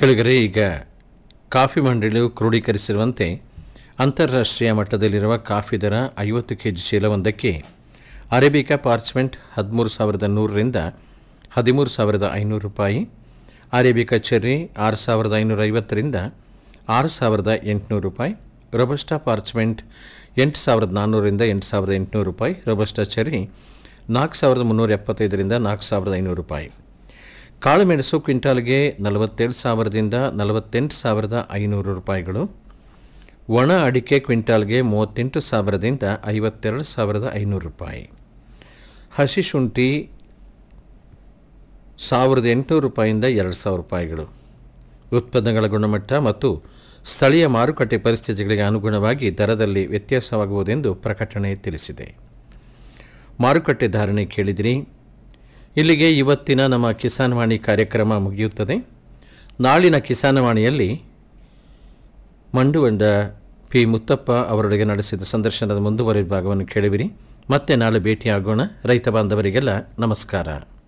ಕೆಳಗರೆ ಈಗ ಕಾಫಿ ಮಂಡಳಿಯು ಕ್ರೋಢೀಕರಿಸಿರುವಂತೆ ಅಂತಾರಾಷ್ಟ್ರೀಯ ಮಟ್ಟದಲ್ಲಿರುವ ಕಾಫಿ ದರ ಐವತ್ತು ಕೆ ಜಿ ಚೀಲವೊಂದಕ್ಕೆ ಅರೇಬಿಕಾ ಪಾರ್ಚ್ಮೆಂಟ್ ಹದಿಮೂರು ಸಾವಿರದ ನೂರರಿಂದ ಹದಿಮೂರು ಸಾವಿರದ ಐನೂರು ರೂಪಾಯಿ ಅರೇಬಿಕಾ ಚೆರ್ರಿ ಆರು ಸಾವಿರದ ಐನೂರ ಐವತ್ತರಿಂದ ಆರು ಸಾವಿರದ ಎಂಟುನೂರು ರೂಪಾಯಿ ರೊಬಸ್ಟಾ ಪಾರ್ಚ್ಮೆಂಟ್ ಎಂಟು ಸಾವಿರದ ನಾನ್ನೂರರಿಂದ ಎಂಟು ಸಾವಿರದ ಎಂಟುನೂರು ರೂಪಾಯಿ ರೊಬಸ್ಟಾ ಚೆರ್ರಿ ನಾಲ್ಕು ಸಾವಿರದ ಮುನ್ನೂರ ಎಪ್ಪತ್ತೈದರಿಂದ ನಾಲ್ಕು ಸಾವಿರದ ಐನೂರು ರೂಪಾಯಿ ಕಾಳುಮೆಣಸು ಕ್ವಿಂಟಾಲ್ಗೆ ನಲವತ್ತೇಳು ಸಾವಿರದಿಂದ ನಲವತ್ತೆಂಟು ಸಾವಿರದ ಐನೂರು ರೂಪಾಯಿಗಳು ಒಣ ಅಡಿಕೆ ಕ್ವಿಂಟಾಲ್ಗೆ ಮೂವತ್ತೆಂಟು ಸಾವಿರದಿಂದ ಐವತ್ತೆರಡು ಸಾವಿರದ ಐನೂರು ರೂಪಾಯಿ ಹಸಿ ಶುಂಠಿ ಸಾವಿರದ ಎಂಟುನೂರು ರೂಪಾಯಿಂದ ಎರಡು ಸಾವಿರ ರೂಪಾಯಿಗಳು ಉತ್ಪನ್ನಗಳ ಗುಣಮಟ್ಟ ಮತ್ತು ಸ್ಥಳೀಯ ಮಾರುಕಟ್ಟೆ ಪರಿಸ್ಥಿತಿಗಳಿಗೆ ಅನುಗುಣವಾಗಿ ದರದಲ್ಲಿ ವ್ಯತ್ಯಾಸವಾಗುವುದೆಂದು ಪ್ರಕಟಣೆ ತಿಳಿಸಿದೆ ಮಾರುಕಟ್ಟೆ ಧಾರಣೆ ಕೇಳಿದಿರಿ ಇಲ್ಲಿಗೆ ಇವತ್ತಿನ ನಮ್ಮ ಕಿಸಾನ್ವಾಣಿ ಕಾರ್ಯಕ್ರಮ ಮುಗಿಯುತ್ತದೆ ನಾಳಿನ ಕಿಸಾನವಾಣಿಯಲ್ಲಿ ಮಂಡುವಂಡ ಪಿ ಮುತ್ತಪ್ಪ ಅವರೊಳಗೆ ನಡೆಸಿದ ಸಂದರ್ಶನದ ಮುಂದುವರಿದ ಭಾಗವನ್ನು ಕೇಳುವಿರಿ ಮತ್ತೆ ನಾಳೆ ಭೇಟಿಯಾಗೋಣ ರೈತ ಬಾಂಧವರಿಗೆಲ್ಲ ನಮಸ್ಕಾರ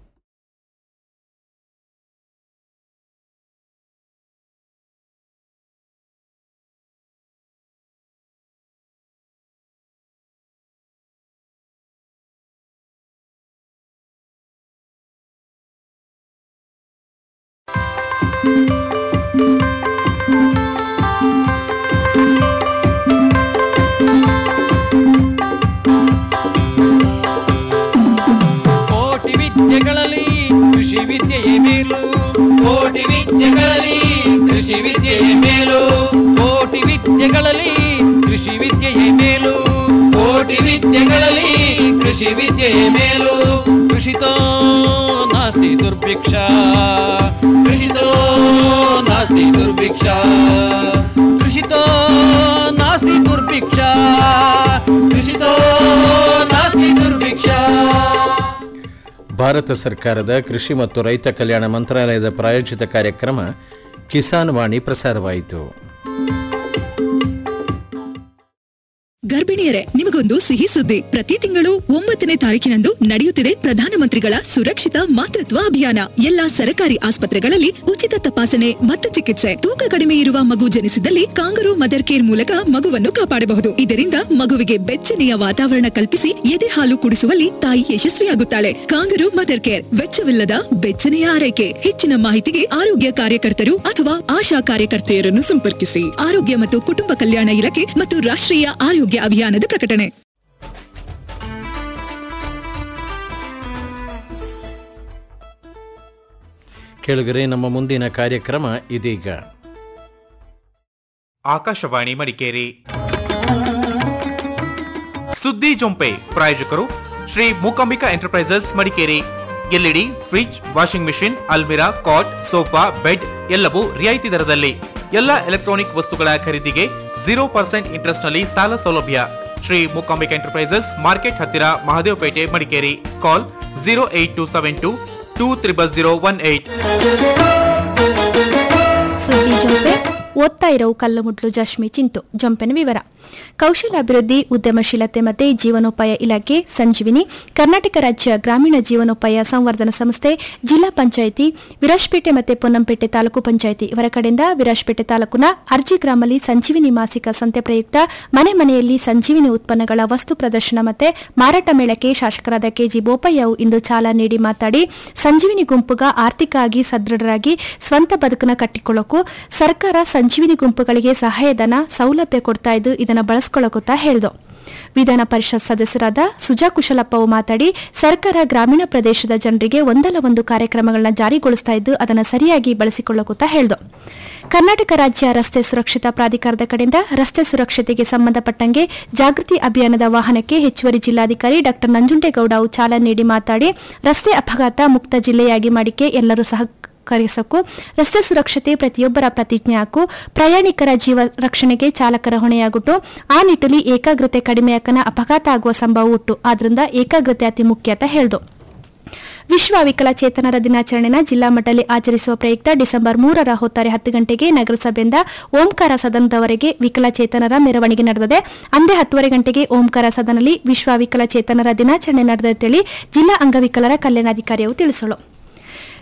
ಕೋಟಿ ವಿದ್ಯೆಗಳಲ್ಲಿ ಕೃಷಿ ವಿದ್ಯೆಯೇ ಮೇಲು ಕೋಟಿ ವಿದ್ಯೆಗಳಲ್ಲಿ ಕೃಷಿ ವಿದ್ಯೆಯೇ ಮೇಲು ಕೋಟಿ ವಿದ್ಯೆಗಳಲ್ಲಿ ಕೃಷಿ ವಿದ್ಯೆಯೇ ಮೇಲು ಕೋಟಿ ವಿದ್ಯೆಗಳಲ್ಲಿ ಕೃಷಿ ವಿದ್ಯೆಯೇ ಮೇಲು ಕೃಷಿತೋ ನಾಸ್ತಿ ದುರ್ಭಿಕ್ಷ ಕೃಷಿತೋ ನಾಸ್ತಿ ದುರ್ಭಿಕ್ಷ ಕೃಷಿತೋ ನಾಸ್ತಿ ದುರ್ಭಿಕ್ಷ ಕೃಷಿತೋ ನಾಸ್ತಿ ದುರ್ಭಿಕ್ಷ ಭಾರತ ಸರ್ಕಾರದ ಕೃಷಿ ಮತ್ತು ರೈತ ಕಲ್ಯಾಣ ಮಂತ್ರಾಲಯದ ಪ್ರಾಯೋಜಿತ ಕಾರ್ಯಕ್ರಮ ಕಿಸಾನ್ ವಾಣಿ ಪ್ರಸಾರವಾಯಿತು ಗರ್ಭಿಣಿಯರೇ ನಿಮಗೊಂದು ಸಿಹಿ ಸುದ್ದಿ ಪ್ರತಿ ತಿಂಗಳು ಒಂಬತ್ತನೇ ತಾರೀಕಿನಂದು ನಡೆಯುತ್ತಿದೆ ಪ್ರಧಾನಮಂತ್ರಿಗಳ ಸುರಕ್ಷಿತ ಮಾತೃತ್ವ ಅಭಿಯಾನ ಎಲ್ಲಾ ಸರಕಾರಿ ಆಸ್ಪತ್ರೆಗಳಲ್ಲಿ ಉಚಿತ ತಪಾಸಣೆ ಮತ್ತು ಚಿಕಿತ್ಸೆ ತೂಕ ಕಡಿಮೆ ಇರುವ ಮಗು ಜನಿಸಿದಲ್ಲಿ ಕಾಂಗರು ಮದರ್ ಕೇರ್ ಮೂಲಕ ಮಗುವನ್ನು ಕಾಪಾಡಬಹುದು ಇದರಿಂದ ಮಗುವಿಗೆ ಬೆಚ್ಚನೆಯ ವಾತಾವರಣ ಕಲ್ಪಿಸಿ ಎದೆ ಹಾಲು ಕುಡಿಸುವಲ್ಲಿ ತಾಯಿ ಯಶಸ್ವಿಯಾಗುತ್ತಾಳೆ ಕಾಂಗರು ಮದರ್ ಕೇರ್ ವೆಚ್ಚವಿಲ್ಲದ ಬೆಚ್ಚನೆಯ ಆರೈಕೆ ಹೆಚ್ಚಿನ ಮಾಹಿತಿಗೆ ಆರೋಗ್ಯ ಕಾರ್ಯಕರ್ತರು ಅಥವಾ ಆಶಾ ಕಾರ್ಯಕರ್ತೆಯರನ್ನು ಸಂಪರ್ಕಿಸಿ ಆರೋಗ್ಯ ಮತ್ತು ಕುಟುಂಬ ಕಲ್ಯಾಣ ಇಲಾಖೆ ಮತ್ತು ರಾಷ್ಟ್ರೀಯ ಆರೋಗ್ಯ ಅಭಿಯಾನದ ಪ್ರಕಟಣೆ ಕೆಳಗರೆ ನಮ್ಮ ಮುಂದಿನ ಕಾರ್ಯಕ್ರಮ ಇದೀಗ ಆಕಾಶವಾಣಿ ಮಡಿಕೇರಿ ಸುದ್ದಿ ಜೊಂಪೆ ಪ್ರಾಯೋಜಕರು Shri Mookambika enterprises Madikeri LED fridge washing machine ಅಲ್ಮಿರಾ ಕಾಟ್ ಸೋಫಾ ಬೆಡ್ ಎಲ್ಲವೂ ರಿಯಾಯಿತಿ ದರದಲ್ಲಿ ಎಲ್ಲ ಎಲೆಕ್ಟ್ರಾನಿಕ್ ವಸ್ತುಗಳ ಖರೀದಿಗೆ ಜೀರೋ ಪರ್ಸೆಂಟ್ ಇಂಟ್ರೆಸ್ಟ್ ನಲ್ಲಿ ಸಾಲ ಸೌಲಭ್ಯ ಶ್ರೀ ಮೂಕಾಂಬಿಕಾ ಎಂಟರ್ಪ್ರೈಸಸ್ ಮಾರ್ಕೆಟ್ ಹತ್ತಿರ Mahadevapete Madikeri call zero eight two seven two two triple zero one eight ಸುದ್ದಿ ಜೊಂಪೆ ಓದ್ತಾ ಇರವು ಕಲ್ಲುಮುಟ್ಲು ಜಶ್ಮಿ ಚಿಂತು ಜೊಂಪೆನ ವಿವರ ಕೌಶಲಾಭಿವೃದ್ಧಿ ಉದ್ಯಮಶೀಲತೆ ಮತ್ತು ಜೀವನೋಪಾಯ ಇಲಾಖೆ ಸಂಜೀವಿನಿ ಕರ್ನಾಟಕ ರಾಜ್ಯ ಗ್ರಾಮೀಣ ಜೀವನೋಪಾಯ ಸಂವರ್ಧನಾ ಸಂಸ್ಥೆ ಜಿಲ್ಲಾ ಪಂಚಾಯಿತಿ ವಿರಾಜಪೇಟೆ ಮತ್ತು ಪೊನ್ನಂಪೇಟೆ ತಾಲೂಕು ಪಂಚಾಯಿತಿ ಇವರ ಕಡೆಯಿಂದ ವಿರಾಜಪೇಟೆ ತಾಲೂಕಿನ ಅರ್ಜಿ ಗ್ರಾಮಲ್ಲಿ ಸಂಜೀವಿನಿ ಮಾಸಿಕ ಸಂತೆ ಪ್ರಯುಕ್ತ ಮನೆ ಮನೆಯಲ್ಲಿ ಸಂಜೀವಿನಿ ಉತ್ಪನ್ನಗಳ ವಸ್ತು ಪ್ರದರ್ಶನ ಮತ್ತು ಮಾರಾಟ ಮೇಳಕ್ಕೆ ಶಾಸಕರಾದ ಕೆಜಿ ಬೋಪಯ್ಯವು ಇಂದು ಚಾಲನೆ ನೀಡಿ ಮಾತಾಡಿ ಸಂಜೀವಿನಿ ಗುಂಪುಗ ಆರ್ಥಿಕವಾಗಿ ಸದೃಢರಾಗಿ ಸ್ವಂತ ಬದುಕನ್ನ ಕಟ್ಟಿಕೊಳ್ಳೋಕು ಸರ್ಕಾರ ಸಂಜೀವಿನಿ ಗುಂಪುಗಳಿಗೆ ಸಹಾಯಧನ ಸೌಲಭ್ಯ ಕೊಡ್ತಾ ಇದ್ದು ಇದನ್ನ ಬಳಸ್ಕೊಳ್ಳೋಕುತ್ತಾ ಹೇಳ್ದು ವಿಧಾನ ಪರಿಷತ್ ಸದಸ್ಯರಾದ ಸುಜಾ ಕುಶಲಪ್ಪವು ಮಾತಾಡಿ ಸರ್ಕಾರ ಗ್ರಾಮೀಣ ಪ್ರದೇಶದ ಜನರಿಗೆ ಒಂದಲ್ಲ ಒಂದು ಕಾರ್ಯಕ್ರಮಗಳನ್ನ ಜಾರಿಗೊಳಿಸ್ತಾ ಇದ್ದು ಅದನ್ನು ಸರಿಯಾಗಿ ಬಳಸಿಕೊಳ್ಳೋಕುತ್ತಾ ಹೇಳ್ದು ಕರ್ನಾಟಕ ರಾಜ್ಯ ರಸ್ತೆ ಸುರಕ್ಷತಾ ಪ್ರಾಧಿಕಾರದ ಕಡೆಯಿಂದ ರಸ್ತೆ ಸುರಕ್ಷತೆಗೆ ಸಂಬಂಧಪಟ್ಟಂಗೆ ಜಾಗೃತಿ ಅಭಿಯಾನದ ವಾಹನಕ್ಕೆ ಹೆಚ್ಚುವರಿ ಜಿಲ್ಲಾಧಿಕಾರಿ ಡಾ ನಂಜುಂಡೇಗೌಡ ಅವು ಚಾಲನೆ ನೀಡಿ ಮಾತಾಡಿ ರಸ್ತೆ ಅಪಘಾತ ಮುಕ್ತ ಜಿಲ್ಲೆಯಾಗಿ ಮಾಡಿಕೆ ಎಲ್ಲರೂ ಸಹ ಕರೆಸಕ್ಕೂ ರಸ್ತೆ ಸುರಕ್ಷತೆ ಪ್ರತಿಯೊಬ್ಬರ ಪ್ರತಿಜ್ಞೆ ಹಾಕು ಪ್ರಯಾಣಿಕರ ಜೀವ ರಕ್ಷಣೆಗೆ ಚಾಲಕರ ಹೊಣೆಯಾಗುಟ್ಟು ಆ ನಿಟ್ಟಿನಲ್ಲಿ ಏಕಾಗ್ರತೆ ಕಡಿಮೆಯಾಕನ ಅಪಘಾತ ಆಗುವ ಸಂಭವ ಉಂಟು ಆದ್ರಿಂದ ಏಕಾಗ್ರತೆ ಅತಿ ಮುಖ್ಯ ಅಂತ ಹೇಳ್ದು ವಿಶ್ವ ವಿಕಲಚೇತನರ ದಿನಾಚರಣೆನ ಜಿಲ್ಲಾ ಮಟ್ಟದಲ್ಲಿ ಆಚರಿಸುವ ಪ್ರಯುಕ್ತ ಡಿಸೆಂಬರ್ ಮೂರರ ಹೊತ್ತಾರೆ ಹತ್ತು ಗಂಟೆಗೆ ನಗರಸಭೆಯಿಂದ ಓಂಕಾರ ಸದನದವರೆಗೆ ವಿಕಲಚೇತನರ ಮೆರವಣಿಗೆ ನಡೆದಿದೆ ಅಂದೇ ಹತ್ತುವರೆ ಗಂಟೆಗೆ ಓಂಕಾರ ಸದನದಲ್ಲಿ ವಿಶ್ವ ವಿಕಲಚೇತನರ ದಿನಾಚರಣೆ ನಡೆದಂತೇಳಿ ಜಿಲ್ಲಾ ಅಂಗವಿಕಲರ ಕಲ್ಯಾಣಾಧಿಕಾರಿಯು ತಿಳಿಸಲು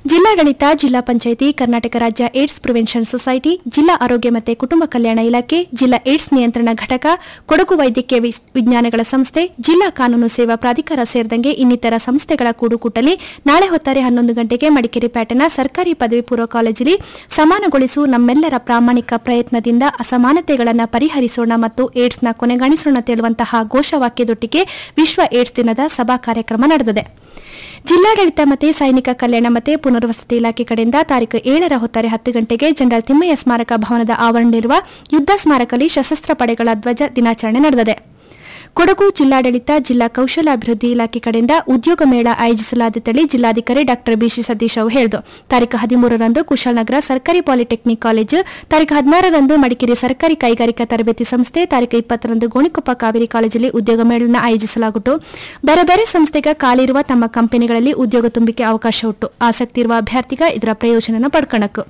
ಜಿಲ್ಲಾಡಳಿತ ಜಿಲ್ಲಾ ಪಂಚಾಯಿತಿ ಕರ್ನಾಟಕ ರಾಜ್ಯ ಏಡ್ಸ್ ಪ್ರಿವೆನ್ಷನ್ ಸೊಸೈಟಿ ಜಿಲ್ಲಾ ಆರೋಗ್ಯ ಮತ್ತು ಕುಟುಂಬ ಕಲ್ಯಾಣ ಇಲಾಖೆ ಜಿಲ್ಲಾ ಏಡ್ಸ್ ನಿಯಂತ್ರಣ ಘಟಕ ಕೊಡಗು ವೈದ್ಯಕೀಯ ವಿಸ್- ವಿಜ್ಞಾನಗಳ ಸಂಸ್ಥೆ ಜಿಲ್ಲಾ ಕಾನೂನು ಸೇವಾ ಪ್ರಾಧಿಕಾರ ಸೇರಿದಂತೆ ಇನ್ನಿತರ ಸಂಸ್ಥೆಗಳ ಕೂಡುಕೂಟಲಿ ನಾಳೆ ಹೊತ್ತಾರೆ ಹನ್ನೊಂದು ಗಂಟೆಗೆ ಮಡಿಕೇರಿ ಪ್ಯಾಟರ್ನ ಸರ್ಕಾರಿ ಪದವಿ ಪೂರ್ವ ಕಾಲೇಜಲ್ಲಿ ಸಮಾನಗೊಳಿಸು ನಮ್ಮೆಲ್ಲರ ಪ್ರಾಮಾಣಿಕ ಪ್ರಯತ್ನದಿಂದ ಅಸಮಾನತೆಗಳನ್ನು ಪರಿಹರಿಸೋಣ ಮತ್ತು ಏಡ್ಸ್ನ ಕೊನೆಗಾಣಿಸೋಣ ತೇಳುವಂತಹ ಘೋಷವಾಕ್ಯದೊಟ್ಟಿಗೆ ವಿಶ್ವ ಏಡ್ಸ್ ದಿನದ ಸಭಾ ಕಾರ್ಯಕ್ರಮ ನಡೆದಿದೆ ಜಿಲ್ಲಾಡಳಿತ ಮತ್ತು ಸೈನಿಕ ಕಲ್ಯಾಣ ಮತ್ತು ಪುನರ್ವಸತಿ ಇಲಾಖೆ ಕಡೆಯಿಂದ ತಾರೀಕು ಏಳರ ಹೊತ್ತಾರೆ ಹತ್ತು ಗಂಟೆಗೆ ಜನರಲ್ ತಿಮ್ಮಯ್ಯ ಸ್ಮಾರಕ ಭವನದ ಆವರಣದಲ್ಲಿರುವ ಯುದ್ಧ ಸ್ಮಾರಕದಲ್ಲಿ ಸಶಸ್ತ್ರ ಪಡೆಗಳ ಧ್ವಜ ದಿನಾಚರಣೆ ನಡೆದಿದೆ ಕೊಡಗು ಜಿಲ್ಲಾಡಳಿತ ಜಿಲ್ಲಾ ಕೌಶಲಾಭಿವೃದ್ಧಿ ಇಲಾಖೆ ಕಡೆಯಿಂದ ಉದ್ಯೋಗ ಮೇಳ ಆಯೋಜಿಸಲಾದಿತ್ತಳಿ ಜಿಲ್ಲಾಧಿಕಾರಿ ಡಾ ಬಿಸಿ ಸತೀಶ್ ಅವರು ಹೇಳಿದರು ತಾರೀಕು ಹದಿಮೂರರಂದು ಕುಶಾಲನಗರ ಸರ್ಕಾರಿ ಪಾಲಿಟೆಕ್ನಿಕ್ ಕಾಲೇಜು ತಾರೀಕು ಹದಿನಾರರಂದು ಮಡಿಕೇರಿ ಸರ್ಕಾರಿ ಕೈಗಾರಿಕಾ ತರಬೇತಿ ಸಂಸ್ಥೆ ತಾರೀಕು ಇಪ್ಪತ್ತರಂದು ಗೋಣಿಕೊಪ್ಪ ಕಾವೇರಿ ಕಾಲೇಜಲ್ಲಿ ಉದ್ಯೋಗ ಮೇಳನ ಆಯೋಜಿಸಲಾಗುತ್ತು ಬೇರೆ ಬೇರೆ ಸಂಸ್ಥೆಗೆ ಖಾಲಿರುವ ತಮ್ಮ ಕಂಪನಿಗಳಲ್ಲಿ ಉದ್ಯೋಗ ತುಂಬಿಕೆ ಅವಕಾಶ ಉಂಟು ಆಸಕ್ತಿ ಇರುವ ಅಭ್ಯರ್ಥಿಗ ಇದರ ಪ್ರಯೋಜನ ಪಡ್ಕಣಕು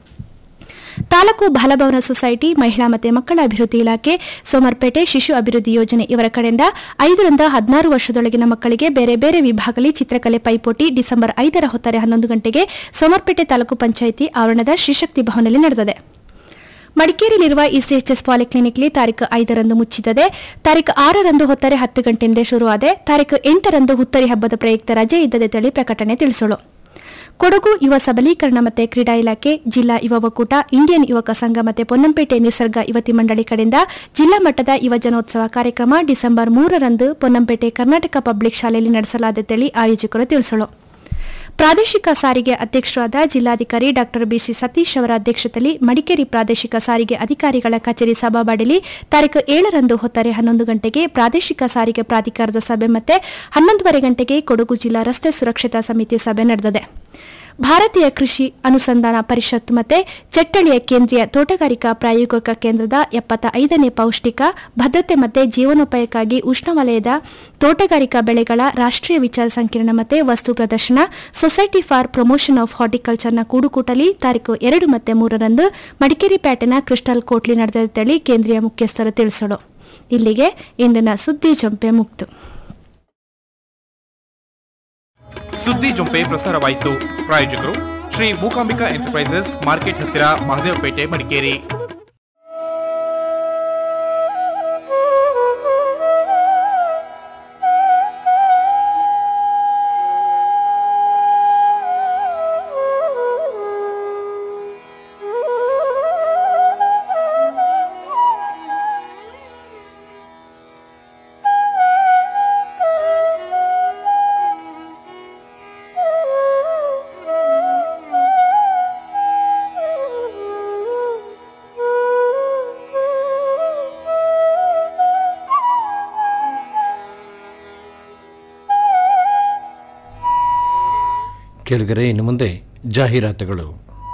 ತಾಲೂಕು ಬಾಲಭವನ ಸೊಸೈಟಿ ಮಹಿಳಾ ಮತ್ತು ಮಕ್ಕಳ ಅಭಿವೃದ್ಧಿ ಇಲಾಖೆ ಸೋಮರ್ಪೇಟೆ ಶಿಶು ಅಭಿವೃದ್ಧಿ ಯೋಜನೆ ಇವರ ಕಡೆಯಿಂದ ಐದರಿಂದ ಹದಿನಾರು ವರ್ಷದೊಳಗಿನ ಮಕ್ಕಳಿಗೆ ಬೇರೆ ಬೇರೆ ವಿಭಾಗದಲ್ಲಿ ಚಿತ್ರಕಲೆ ಪೈಪೋಟಿ ಡಿಸೆಂಬರ್ ಐದರ ಹೊತ್ತಾರೆ ಹನ್ನೊಂದು ಗಂಟೆಗೆ ಸೋಮರ್ಪೇಟೆ ತಾಲೂಕು ಪಂಚಾಯಿತಿ ಆವರಣದ ಶ್ರೀಶಕ್ತಿ ಭವನದಲ್ಲಿ ನಡೆದಿದೆ ಮಡಿಕೇರಿಯಲ್ಲಿರುವ ಇಸಿಎಚ್ಎಸ್ ಪಾಲಿಕ್ಲಿನಿಕ್ಲಿ ತಾರೀಕು ಐದರಂದು ಮುಚ್ಚಿದ್ದದೆ ತಾರೀಕು ಆರರಂದು ಹೊತ್ತರೆ ಹತ್ತು ಗಂಟೆಯಿಂದ ಶುರುವಾದೆ ತಾರೀಕು ಎಂಟರಂದು ಹುತ್ತರಿ ಹಬ್ಬದ ಪ್ರಯುಕ್ತ ರಜೆ ಇದ್ದದೆ ತಳಿ ಪ್ರಕಟಣೆ ತಿಳಿಸೋಳು ಕೊಡಗು ಯುವ ಸಬಲೀಕರಣ ಮತ್ತು ಕ್ರೀಡಾ ಇಲಾಖೆ ಜಿಲ್ಲಾ ಯುವ ಒಕ್ಕೂಟ ಇಂಡಿಯನ್ ಯುವಕ ಸಂಘ ಮತ್ತು ಪೊನ್ನಂಪೇಟೆ ನಿಸರ್ಗ ಯುವತಿ ಮಂಡಳಿ ಕಡೆಯಿಂದ ಜಿಲ್ಲಾ ಮಟ್ಟದ ಯುವ ಜನೋತ್ಸವ ಕಾರ್ಯಕ್ರಮ ಡಿಸೆಂಬರ್ ಮೂರರಂದು ಪೊನ್ನಂಪೇಟೆ ಕರ್ನಾಟಕ ಪಬ್ಲಿಕ್ ಶಾಲೆಯಲ್ಲಿ ನಡೆಸಲಾದ ಆಯೋಜಕರು ತಿಳಿಸೋಳು ಪ್ರಾದೇಶಿಕ ಸಾರಿಗೆ ಅಧ್ಯಕ್ಷರಾದ ಜಿಲ್ಲಾಧಿಕಾರಿ ಡಾ ಬಿಸಿ ಸತೀಶ್ ಅವರ ಅಧ್ಯಕ್ಷತೆಯಲ್ಲಿ ಮಡಿಕೇರಿ ಪ್ರಾದೇಶಿಕ ಸಾರಿಗೆ ಅಧಿಕಾರಿಗಳ ಕಚೇರಿ ಸಭಾಬಾಡಿಲಿ ತಾರೀಕು ಏಳರಂದು ಹೊತ್ತಾರೆ ಹನ್ನೊಂದು ಗಂಟೆಗೆ ಪ್ರಾದೇಶಿಕ ಸಾರಿಗೆ ಪ್ರಾಧಿಕಾರದ ಸಭೆ ಮತ್ತೆ ಹನ್ನೊಂದುವರೆ ಗಂಟೆಗೆ ಕೊಡಗು ಜಿಲ್ಲಾ ರಸ್ತೆ ಸುರಕ್ಷತಾ ಸಮಿತಿ ಸಭೆ ನಡೆದಿದೆ ಭಾರತೀಯ ಕೃಷಿ ಅನುಸಂಧಾನ ಪರಿಷತ್ ಮತ್ತೆ ಚಟ್ಟಳಿಯ ಕೇಂದ್ರೀಯ ತೋಟಗಾರಿಕಾ ಪ್ರಾಯೋಗಿಕ ಕೇಂದ್ರದ ಎಪ್ಪತ್ತ ಐದನೇ ಪೌಷ್ಟಿಕ ಭದ್ರತೆ ಮತ್ತು ಜೀವನೋಪಾಯಕ್ಕಾಗಿ ಉಷ್ಣವಲಯದ ತೋಟಗಾರಿಕಾ ಬೆಳೆಗಳ ರಾಷ್ಟ್ರೀಯ ವಿಚಾರ ಸಂಕಿರಣ ಮತ್ತು ವಸ್ತು ಪ್ರದರ್ಶನ ಸೊಸೈಟಿ ಫಾರ್ ಪ್ರಮೋಷನ್ ಆಫ್ ಹಾರ್ಟಿಕಲ್ಚರ್ನ ಕೂಡುಕೂಟಲಿ ತಾರೀಕು ಎರಡು ಮತ್ತು ಮೂರರಂದು ಮಡಿಕೇರಿ ಪ್ಯಾಟೆನ ಕ್ರಿಸ್ಟಲ್ ಕೋಟ್ಲಿ ನಡೆದಿದ್ದಳಿ ಕೇಂದ್ರೀಯ ಮುಖ್ಯಸ್ಥರು ತಿಳಿಸೋಳು ಇಲ್ಲಿಗೆ ಇಂದಿನ ಸುದ್ದಿ ಜಂಪೆ ಮುಕ್ತು ಸುದ್ದಿ ಜೊಂಪೆ ಪ್ರಸಾರವಾಯಿತು ಪ್ರಾಯೋಜಕರು ಶ್ರೀ ಮೂಕಾಂಬಿಕಾ ಎಂಟರ್ಪ್ರೈಸಸ್ ಮಾರ್ಕೆಟ್ ಹತ್ತಿರ ಮಹದೇವಪೇಟೆ ಮಡಿಕೇರಿ ಕೇಳಿದರೆ ಇನ್ನು ಮುಂದೆ ಜಾಹೀರಾತುಗಳು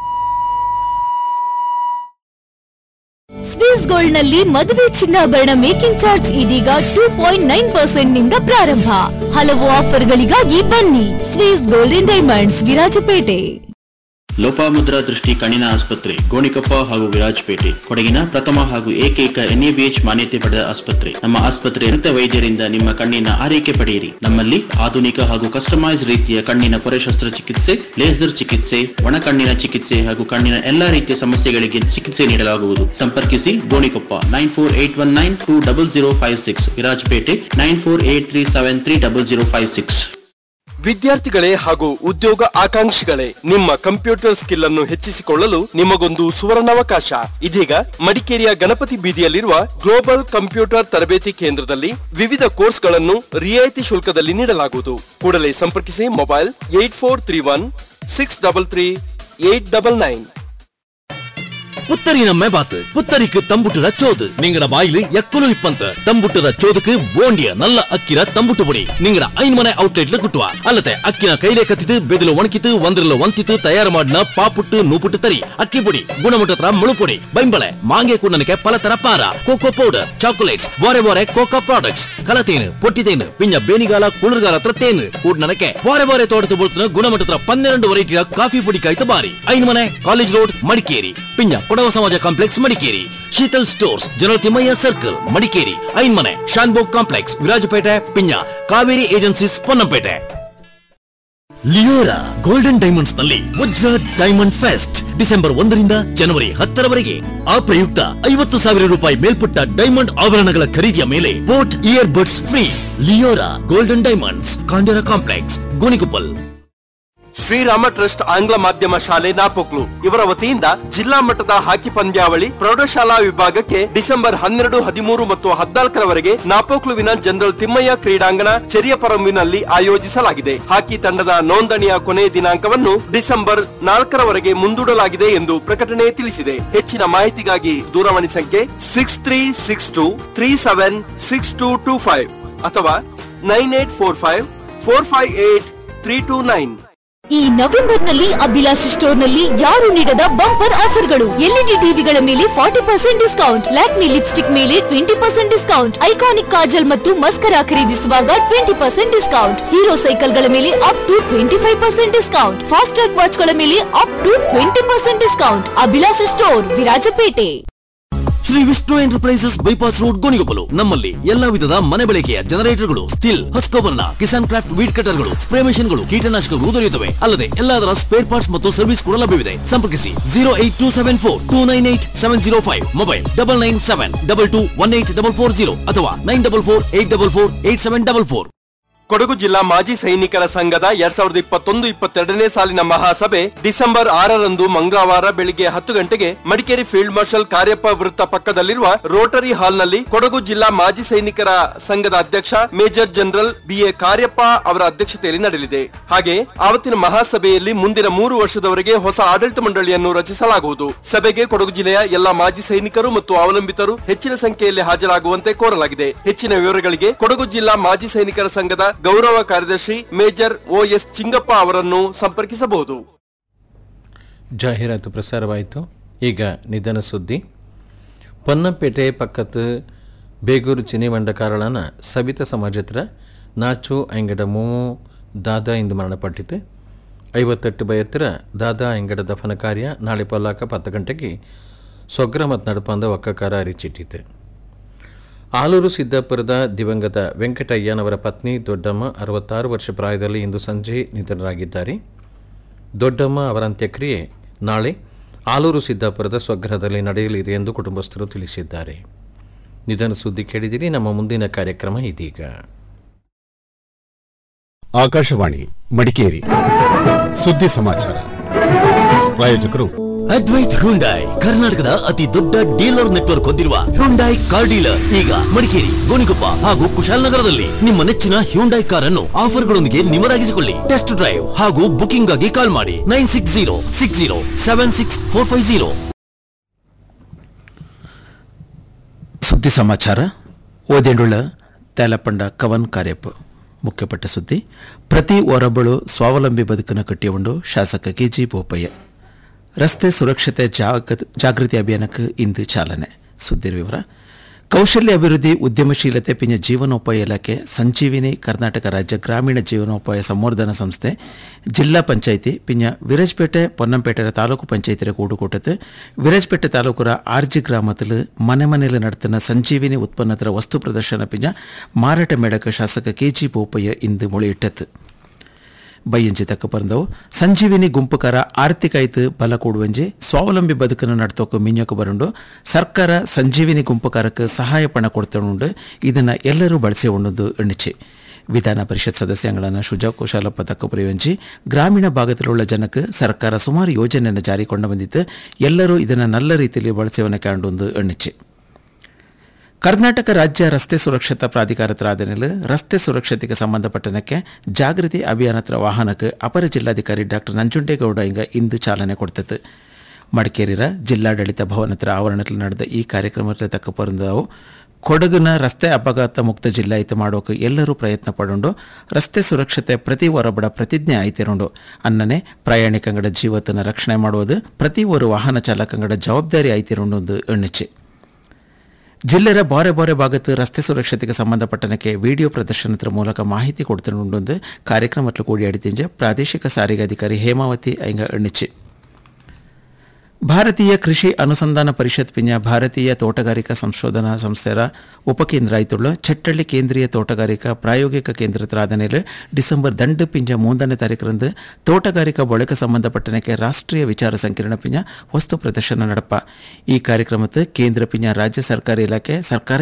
ಸ್ವಿಸ್ ಗೋಲ್ಡ್ ನಲ್ಲಿ ಮದುವೆ ಚಿನ್ನಾಭರಣ ಮೇಕಿಂಗ್ ಚಾರ್ಜ್ ಇದೀಗ ಟೂ ಪಾಯಿಂಟ್ ನೈನ್ ಪರ್ಸೆಂಟ್ ನಿಂದ ಪ್ರಾರಂಭ ಹಲವು ಆಫರ್ಗಳಿಗಾಗಿ ಬನ್ನಿ Swiss gold and diamonds Virajpet Lopamudra ದೃಷ್ಟಿ ಕಣ್ಣಿನ ಆಸ್ಪತ್ರೆ ಗೋಣಿಕೊಪ್ಪ ಹಾಗೂ ವಿರಾಜಪೇಟೆ ಕೊಡಗಿನ ಪ್ರಥಮ ಹಾಗೂ ಏಕೈಕ ಎನ್ಎಬಿಎಚ್ ಮಾನ್ಯತೆ ಪಡೆದ ಆಸ್ಪತ್ರೆ ನಮ್ಮ ಆಸ್ಪತ್ರೆ ನುರಿತ ವೈದ್ಯರಿಂದ ನಿಮ್ಮ ಕಣ್ಣಿನ ಆರೈಕೆ ಪಡೆಯಿರಿ ನಮ್ಮಲ್ಲಿ ಆಧುನಿಕ ಹಾಗೂ ಕಸ್ಟಮೈಸ್ ರೀತಿಯ ಕಣ್ಣಿನ ಪೊರೆ ಶಸ್ತ್ರಚಿಕಿತ್ಸೆ ಲೇಸರ್ ಚಿಕಿತ್ಸೆ ಒಣ ಕಣ್ಣಿನ ಚಿಕಿತ್ಸೆ ಹಾಗೂ ಕಣ್ಣಿನ ಎಲ್ಲಾ ರೀತಿಯ ಸಮಸ್ಯೆಗಳಿಗೆ ಚಿಕಿತ್ಸೆ ನೀಡಲಾಗುವುದು ಸಂಪರ್ಕಿಸಿ Gonikoppa nine four eight one nine two double zero five six Virajpet nine four eight three seven three double zero five six ವಿದ್ಯಾರ್ಥಿಗಳೇ ಹಾಗೂ ಉದ್ಯೋಗ ಆಕಾಂಕ್ಷಿಗಳೇ ನಿಮ್ಮ ಕಂಪ್ಯೂಟರ್ ಸ್ಕಿಲ್ ಅನ್ನು ಹೆಚ್ಚಿಸಿಕೊಳ್ಳಲು ನಿಮಗೊಂದು ಸುವರ್ಣಾವಕಾಶ ಇದೀಗ ಮಡಿಕೇರಿಯ ಗಣಪತಿ ಬೀದಿಯಲ್ಲಿರುವ ಗ್ಲೋಬಲ್ ಕಂಪ್ಯೂಟರ್ ತರಬೇತಿ ಕೇಂದ್ರದಲ್ಲಿ ವಿವಿಧ ಕೋರ್ಸ್ಗಳನ್ನು ರಿಯಾಯಿತಿ ಶುಲ್ಕದಲ್ಲಿ ನೀಡಲಾಗುವುದು ಕೂಡಲೇ ಸಂಪರ್ಕಿಸಿ mobile eight four three one six double three eight double nine Puthari நம்ம பாத்து புத்தரிக்கு தம்புட்டுற சோது நீங்கட வாயிலு எக்குலு இப்பந்த தம்புட்டுற சோதுக்கு போண்டிய நல்ல ಅಕ್ಕಿರ ತಂಬುಟ್ಟು ಪುಡಿ ನಿಂಗಡ ಐನ್ ಮನೆ ಔಟ್ಲೆಟ್ಲ ಕುಟ್ಟುವ ಅಲ್ಲದೆ ಅಕ್ಕಿನ ಕೈಲೆ ಕತ್ತಿದ್ದು ಬೆದಿಲು ಒಣಕಿತು ಒಂದ್ರಲ್ಲ ಒಂತಿತ್ತು ತಯಾರು ಮಾಡಿನ ಪಾಪುಟ್ಟು ನೂಪುಟ್ಟು ತರಿ ಅಕ್ಕಿ ಪುಡಿ ಗುಣಮಟ್ಟದ ಮುಳು ಪುಡಿ ಬೈಂಬಳೆ ಮಾಂಗೆ ಕುಣ್ಣನಕ್ಕೆ ಪಲತರ ಪಾರ ಕೋಕೋ ಪೌಡರ್ ಚಾಕೊಲೇಟ್ಸ್ ಬಾರೆ ಬಾರೆ ಕೋಕೋ ಪ್ರಾಡಕ್ಟ್ಸ್ ಕಲತೇನು ಪೊಟ್ಟಿತೇನು ಪಿಂಜ ಬೇನಿಗಾಲ ಕುಳಿರ್ಗಾಲ ಹತ್ರ ತೇನು ಕೂಡ್ನನಕ್ಕೆ ಬಾರೆ ಬಾರೆ ತೋಟದ ಬುಳ್ತನ ಗುಣಮಟ್ಟದ ಪನ್ನೆರಡು ವೆರೈಟಿಯ ಕಾಫಿ ಪುಡಿ ಕಾಯ್ತು ಬಾರಿ ಐನ್ ಮನೆ ಕಾಲೇಜ್ ರೋಡ್ ಮಡಿಕೇರಿ ಪಿಂಜ Kodava Samaja complex Madikeri Sheetal stores general Thimmaiah circle Madikeri ಐನ್ ಮನೆ ಶಾನ್ಬೋಗ್ ಕಾಂಪ್ಲೆಕ್ಸ್ ವಿರಾಜಪೇಟೆ ಪಿಂಜ Kaveri agencies Ponnampet Leora golden diamonds ನಲ್ಲಿ ವಜ್ರ ಡೈಮಂಡ್ ಫೆಸ್ಟ್ ಡಿಸೆಂಬರ್ ಒಂದರಿಂದ ಜನವರಿ ಹತ್ತರವರೆಗೆ ಆ ಪ್ರಯುಕ್ತ ಐವತ್ತು ಸಾವಿರ ರೂಪಾಯಿ ಮೇಲ್ಪಟ್ಟ ಡೈಮಂಡ್ ಆಭರಣಗಳ ಖರೀದಿಯ ಮೇಲೆ boAt ear buds free Leora golden diamonds ಕಾಂಡೋರಾ ಕಾಂಪ್ಲೆಕ್ಸ್ ಗೋಣಿಕೊಪ್ಪಲ್ ಶ್ರೀರಾಮ ಟ್ರಸ್ಟ್ ಆಂಗ್ಲ ಮಾಧ್ಯಮ ಶಾಲೆ ನಾಪೋಕ್ಲು ಇವರ ವತಿಯಿಂದ ಜಿಲ್ಲಾ ಮಟ್ಟದ ಹಾಕಿ ಪಂದ್ಯಾವಳಿ ಪ್ರೌಢಶಾಲಾ ವಿಭಾಗಕ್ಕೆ ಡಿಸೆಂಬರ್ ಹನ್ನೆರಡು ಹದಿಮೂರು ಮತ್ತು ಹದಿನಾಲ್ಕರವರೆಗೆ ನಾಪೋಕ್ಲುವಿನ ಜನರಲ್ ತಿಮ್ಮಯ್ಯ ಕ್ರೀಡಾಂಗಣ ಚೆರಿಯಪರಂಬಿನಲ್ಲಿ ಆಯೋಜಿಸಲಾಗಿದೆ ಹಾಕಿ ತಂಡದ ನೋಂದಣಿಯ ಕೊನೆ ದಿನಾಂಕವನ್ನು ಡಿಸೆಂಬರ್ ನಾಲ್ಕರವರೆಗೆ ಮುಂದೂಡಲಾಗಿದೆ ಎಂದು ಪ್ರಕಟಣೆ ತಿಳಿಸಿದೆ ಹೆಚ್ಚಿನ ಮಾಹಿತಿಗಾಗಿ ದೂರವಾಣಿ ಸಂಖ್ಯೆ six three six two three seven six two two five ಅಥವಾ nine eight four five four five eight three two nine ಈ ನವೆಂಬರ್ನಲ್ಲಿ ಅಭಿಲಾಷ್ ಸ್ಟೋರ್ನಲ್ಲಿ ಯಾರು ನೀಡದ ಬಂಪರ್ ಆಫರ್ಗಳು ಎಲ್ಇಡಿ ಟಿವಿಗಳ ಮೇಲೆ forty percent discount Lakme lipstick ಮೇಲೆ twenty percent discount iconic kajal ಮತ್ತು ಮಸ್ಕರಾ ಖರೀದಿಸುವಾಗ ಟ್ವೆಂಟಿ ಪರ್ಸೆಂಟ್ ಡಿಸ್ಕೌಂಟ್ ಹೀರೋ ಸೈಕಲ್ಗಳ ಮೇಲೆ up to twenty five percent discount Fastrack ವಾಚ್ಗಳ ಮೇಲೆ up to twenty percent discount Abhilash store Virajpet Shri Vishnu enterprises bypass road Gonikoppal ನಮ್ಮಲ್ಲಿ ಎಲ್ಲಾ ವಿಧದ ಮನೆ ಬಳಕೆಯ ಜನರೇಟರ್ಗಳು ಸ್ಟಿಲ್ ಹಸ್ಕೋಬರ್ನ ಕಿಸಾನ್ ಕ್ರಾಫ್ಟ್ ವೀಡ್ ಕಟರ್ಗಳು ಸ್ಪ್ರೇ ಮೆಷಿನ್ಗಳು ಕೀಟನಾಶಕಗಳು ದೊರೆಯುತ್ತವೆ ಅಲ್ಲದೆ ಎಲ್ಲದರ ಸ್ಪೇರ್ ಪಾರ್ಟ್ಸ್ ಮತ್ತು ಸರ್ವಿಸ್ ಕೂಡ ಲಭ್ಯವಿದೆ ಸಂಪರ್ಕಿಸಿ zero eight two seven four two nine eight seven zero five mobile double nine seven double two one eight double four zero ಅಥವಾ nine double four eight double four eight seven double four Kodagu ಜಿಲ್ಲಾ ಮಾಜಿ ಸೈನಿಕರ ಸಂಘದ ಎರಡ್ ಸಾವಿರದ ಇಪ್ಪತ್ತೊಂದು ಇಪ್ಪತ್ತೆರಡನೇ ಸಾಲಿನ ಮಹಾಸಭೆ ಡಿಸೆಂಬರ್ ಆರರಂದು ಮಂಗಳವಾರ ಬೆಳಿಗ್ಗೆ ಹತ್ತು ಗಂಟೆಗೆ ಮಡಿಕೇರಿ ಫೀಲ್ಡ್ ಮಾರ್ಷಲ್ ಕಾರ್ಯಪ್ಪ ವೃತ್ತ ಪಕ್ಕದಲ್ಲಿರುವ ರೋಟರಿ ಹಾಲ್ನಲ್ಲಿ ಕೊಡಗು ಜಿಲ್ಲಾ ಮಾಜಿ ಸೈನಿಕರ ಸಂಘದ ಅಧ್ಯಕ್ಷ major general B A Cariappa ಅವರ ಅಧ್ಯಕ್ಷತೆಯಲ್ಲಿ ನಡೆಯಲಿದೆ ಹಾಗೆ ಆವತ್ತಿನ ಮಹಾಸಭೆಯಲ್ಲಿ ಮುಂದಿನ ಮೂರು ವರ್ಷದವರೆಗೆ ಹೊಸ ಆಡಳಿತ ಮಂಡಳಿಯನ್ನು ರಚಿಸಲಾಗುವುದು ಸಭೆಗೆ ಕೊಡಗು ಜಿಲ್ಲೆಯ ಎಲ್ಲಾ ಮಾಜಿ ಸೈನಿಕರು ಮತ್ತು ಅವಲಂಬಿತರು ಹೆಚ್ಚಿನ ಸಂಖ್ಯೆಯಲ್ಲಿ ಹಾಜರಾಗುವಂತೆ ಕೋರಲಾಗಿದೆ ಹೆಚ್ಚಿನ ವಿವರಗಳಿಗೆ ಕೊಡಗು ಜಿಲ್ಲಾ ಮಾಜಿ ಸೈನಿಕರ ಸಂಘದ ಗೌರವ ಕಾರ್ಯದರ್ಶಿ ಮೇಜರ್ ಒ ಎಸ್ ಚಿಂಗಪ್ಪ ಅವರನ್ನು ಸಂಪರ್ಕಿಸಬಹುದು ಜಾಹೀರಾತು ಪ್ರಸಾರವಾಯಿತು ಈಗ ನಿಧನ ಸುದ್ದಿ ಪೊನ್ನಂಪೇಟೆ ಪಕ್ಕத்து ಬೇಗೂರು ಚಿನಿವಂಡ ಕಾರಳನ ಸಬಿತ ಸಮಾಜತ್ರ ನಾಚು ಅಂಗಡ ಮೂವು ದಾದಾ ಇಂದು ಮರಣಪಟ್ಟಿತು ಐವತ್ತೆಟ್ಟು ಬಯತ್ತರ ದಾದಾ ಅಂಗಡ ದಫನ ಕಾರ್ಯ ನಾಳೆ ಪೊಲ್ಲಾಕ ಪತ್ತು ಗಂಟೆಗೆ ಸೊಗ್ರಮತ್ ನಡಪಂದ ಒಕ್ಕಕಾರ ಅರಿಚಿಟ್ಟಿತು ಆಲೂರು ಸಿದ್ದಾಪುರದ ದಿವಂಗತ ವೆಂಕಟಯ್ಯನವರ ಪತ್ನಿ ದೊಡ್ಡಮ್ಮ ಅರವತ್ತಾರು ವರ್ಷ ಪ್ರಾಯದಲ್ಲಿ ಇಂದು ಸಂಜೆ ನಿಧನರಾಗಿದ್ದಾರೆ ದೊಡ್ಡಮ್ಮ ಅವರ ಅಂತ್ಯಕ್ರಿಯೆ ನಾಳೆ ಆಲೂರು ಸಿದ್ದಾಪುರದ ಸ್ವಗ್ರಹದಲ್ಲಿ ನಡೆಯಲಿದೆ ಎಂದು ಕುಟುಂಬಸ್ಥರು ತಿಳಿಸಿದ್ದಾರೆ ನಿಧನ ಸುದ್ದಿ ಕೇಳಿದಿರಿ ನಮ್ಮ ಮುಂದಿನ ಕಾರ್ಯಕ್ರಮ ಇದೀಗ ಆಕಾಶವಾಣಿ ಮಡಿಕೇರಿ ಸುದ್ದಿ ಸಮಾಚಾರ ಪ್ರಾಯೋಜಕರು ಅದ್ವೈತ್ ಹ್ಯುಂಡಾಯ್ ಕರ್ನಾಟಕದ ಅತಿ ದೊಡ್ಡ ಡೀಲರ್ ನೆಟ್ವರ್ಕ್ ಹೊಂದಿರುವ ಹ್ಯುಂಡಾಯ್ ಕಾರ್ ಡೀಲರ್ ಈಗ ಮಡಿಕೇರಿ ಗೋಣಿಕೊಪ್ಪ ಹಾಗೂ ಕುಶಾಲನಗರದಲ್ಲಿ ನಿಮ್ಮ ನೆಚ್ಚಿನ ಹ್ಯುಂಡಾಯ್ ಕಾರ್ ಅನ್ನು ಆಫರ್ಗಳೊಂದಿಗೆ ನಿಮರಾಗಿಸಿಕೊಳ್ಳಿ ಟೆಸ್ಟ್ ಡ್ರೈವ್ ಹಾಗೂ ಬುಕಿಂಗ್ ಆಗಿ ಕಾಲ್ ಮಾಡಿ nine six zero six zero seven six four five zero ಸುದ್ದಿ ಸಮಾಚಾರ ಓದೆಂಡುಳ್ಳ ತೇಲಪಂಡ ಕವನ್ ಕಾರ್ಯಪ್ಪ ಮುಖ್ಯಪಟ್ಟ ಸುದ್ದಿ ಪ್ರತಿ ಓರೊಬ್ಬಳು ಸ್ವಾವಲಂಬಿ ಬದುಕನ್ನು ಕಟ್ಟಿಕೊಂಡು ಶಾಸಕ ಕೆಜಿ ಬೋಪಯ್ಯ ರಸ್ತೆ ಸುರಕ್ಷತೆ ಜಾಗ ಜಾಗೃತಿ ಅಭಿಯಾನಕ್ಕೆ ಇಂದು ಚಾಲನೆ ಸುದ್ದಿ ವಿವರ ಕೌಶಲ್ಯ ಅಭಿವೃದ್ಧಿ ಉದ್ಯಮಶೀಲತೆ ಪಿಂಜ ಜೀವನೋಪಾಯ ಇಲಾಖೆ ಸಂಜೀವಿನಿ ಕರ್ನಾಟಕ ರಾಜ್ಯ ಗ್ರಾಮೀಣ ಜೀವನೋಪಾಯ ಸಂವರ್ಧನ ಸಂಸ್ಥೆ ಜಿಲ್ಲಾ ಪಂಚಾಯಿತಿ ಪಿಂಜ ವಿರಾಜ್ಪೇಟೆ ಪೊನ್ನಂಪೇಟೆ ತಾಲೂಕು ಪಂಚಾಯತಿರ ಕೂಡುಕೂಟത്ത് ವಿರಾಜ್ಪೇಟೆ ತಾಲೂಕುರ ಆರ್ಜಿ ಗ್ರಾಮത്തിൽ ಮನೆ ಮನೆಯಲ್ಲಿ നടത്തുന്ന ಸಂಜೀವಿನಿ ಉತ್ಪನ್ನತರ ವಸ್ತು ಪ್ರದರ್ಶನ ಪಿಂಜ ಮಾರಾಟ ಮೇಳಕ್ಕೆ ಶಾಸಕ ಕೆ ಜಿ ಬೋಪಯ್ಯ ಇಂದು ಮೊಳೆಯಿಟ್ಟತ್ತು ಬೈಯಂಜಿ ತಕ್ಕ ಪರಂದವು ಸಂಜೀವಿನಿ ಗುಂಪುಕಾರ ಆರ್ಥಿಕ ಐತು ಬಲ ಕೊಡುವಂಜಿ ಸ್ವಾವಲಂಬಿ ಬದುಕನ್ನು ನಡ್ತೋಕೆ ಮಿಂಜಕ್ಕೆ ಬರುಂಡು ಸರ್ಕಾರ ಸಂಜೀವಿನಿ ಗುಂಪುಕಾರಕ್ಕೆ ಸಹಾಯ ಪಣ ಕೊಡ್ತುಂಡು ಇದನ್ನು ಎಲ್ಲರೂ ಬಳಸಿ ಉಣ್ಣದು ಎಣ್ಣಿಚೆ ವಿಧಾನ ಪರಿಷತ್ ಸದಸ್ಯಗಳನ್ನು ಶುಜಾ ಕುಶಾಲಪ್ಪ ತಕ್ಕಪುರಿವಂಜಿ ಗ್ರಾಮೀಣ ಭಾಗದಲ್ಲಿರುವ ಜನಕ್ಕೆ ಸರ್ಕಾರ ಸುಮಾರು ಯೋಜನೆಯನ್ನು ಜಾರಿಕೊಂಡು ಬಂದಿತ್ತು ಎಲ್ಲರೂ ಇದನ್ನು നല്ല ರೀತಿಯಲ್ಲಿ ಬಳಸುವನ್ನ ಕಾಣೊಂದು ಎಣ್ಣಿಚೆ ಕರ್ನಾಟಕ ರಾಜ್ಯ ರಸ್ತೆ ಸುರಕ್ಷತಾ ಪ್ರಾಧಿಕಾರತ್ರ ಆದಮೇಲೆ ರಸ್ತೆ ಸುರಕ್ಷತೆಗೆ ಸಂಬಂಧಪಟ್ಟನಕ್ಕೆ ಜಾಗೃತಿ ಅಭಿಯಾನತ್ರ ವಾಹನಕ್ಕೆ ಅಪರ ಜಿಲ್ಲಾಧಿಕಾರಿ ಡಾಕ್ಟರ್ ನಂಜುಂಡೇಗೌಡ ಇಂಗ ಇಂದು ಚಾಲನೆ ಕೊಡ್ತತ್ತು ಮಡಿಕೇರಿರ ಜಿಲ್ಲಾಡಳಿತ ಭವನತ್ರ ಆವರಣದಲ್ಲಿ ನಡೆದ ಈ ಕಾರ್ಯಕ್ರಮಕ್ಕೆ ತಕ್ಕ ಪರಂದವು ಕೊಡಗಿನ ರಸ್ತೆ ಅಪಘಾತ ಮುಕ್ತ ಜಿಲ್ಲೆ ಆಯ್ತು ಮಾಡೋಕೆ ಎಲ್ಲರೂ ಪ್ರಯತ್ನ ಪಡೋಂಡು ರಸ್ತೆ ಸುರಕ್ಷತೆ ಪ್ರತಿ ಒರಬಡ ಪ್ರತಿಜ್ಞೆ ಆಯ್ತಿರೋಂಡು ಅನ್ನನೆ ಪ್ರಯಾಣಿಕಂಗಡ ಜೀವತನ ರಕ್ಷಣೆ ಮಾಡುವುದು ಪ್ರತಿ ಒಂದು ವಾಹನ ಚಾಲಕಂಗಡ ಜವಾಬ್ದಾರಿ ಆಯ್ತಿರೋಂಡು ಎಣ್ಣಿಚೆ ಜಿಲ್ಲೆಯ ಬಾರೆ ಬಾರೆ ಭಾಗത്ത് ರಸ್ತೆ ಸುರಕ್ಷತೆಗೆ ಸಂಬಂಧಪಟ್ಟನಕ್ಕೆ ವಿಡಿಯೋ ಪ್ರದರ್ಶನದ ಮೂಲಕ ಮಾಹಿತಿ ಕೊಡ್ತುಂಡು ಕಾರ್ಯಕ್ರಮത്തിൽ കൂടി അടിത്തിഞ്ച് പ്രാദേശിക സാരിക അധികാരി ഹേമാവതി അയങ്ക എണ്ണിച്ച് ಭಾರತೀಯ ಕೃಷಿ ಅನುಸಂಧಾನ ಪರಿಷತ್ ಪಿಂಜ ಭಾರತೀಯ ತೋಟಗಾರಿಕಾ ಸಂಶೋಧನಾ ಸಂಸ್ಥೆರ ಉಪಕೇಂದ್ರ ಆಯ್ತುಳ್ಳ ಚಟ್ಟಳ್ಳಿ ಕೇಂದ್ರೀಯ ತೋಟಗಾರಿಕಾ ಪ್ರಾಯೋಗಿಕ ಕೇಂದ್ರದ ಆದನೆಲೆ ಡಿಸೆಂಬರ್ ದಂಡು ಪಿಂಜ ಮೂಂದನೇ ತಾರೀಕರಂದು ತೋಟಗಾರಿಕಾ ಬಳಕೆ ಸಂಬಂಧಪಟ್ಟನಕ್ಕೆ ರಾಷ್ಟ್ರೀಯ ವಿಚಾರ ಸಂಕಿರಣ ಪಿಂಜ ವಸ್ತು ಪ್ರದರ್ಶನ ನಡಪ ಈ ಕಾರ್ಯಕ್ರಮದ ಕೇಂದ್ರ ಪಿಂಜ ರಾಜ್ಯ ಸರ್ಕಾರಿ ಇಲಾಖೆ ಸರ್ಕಾರಿ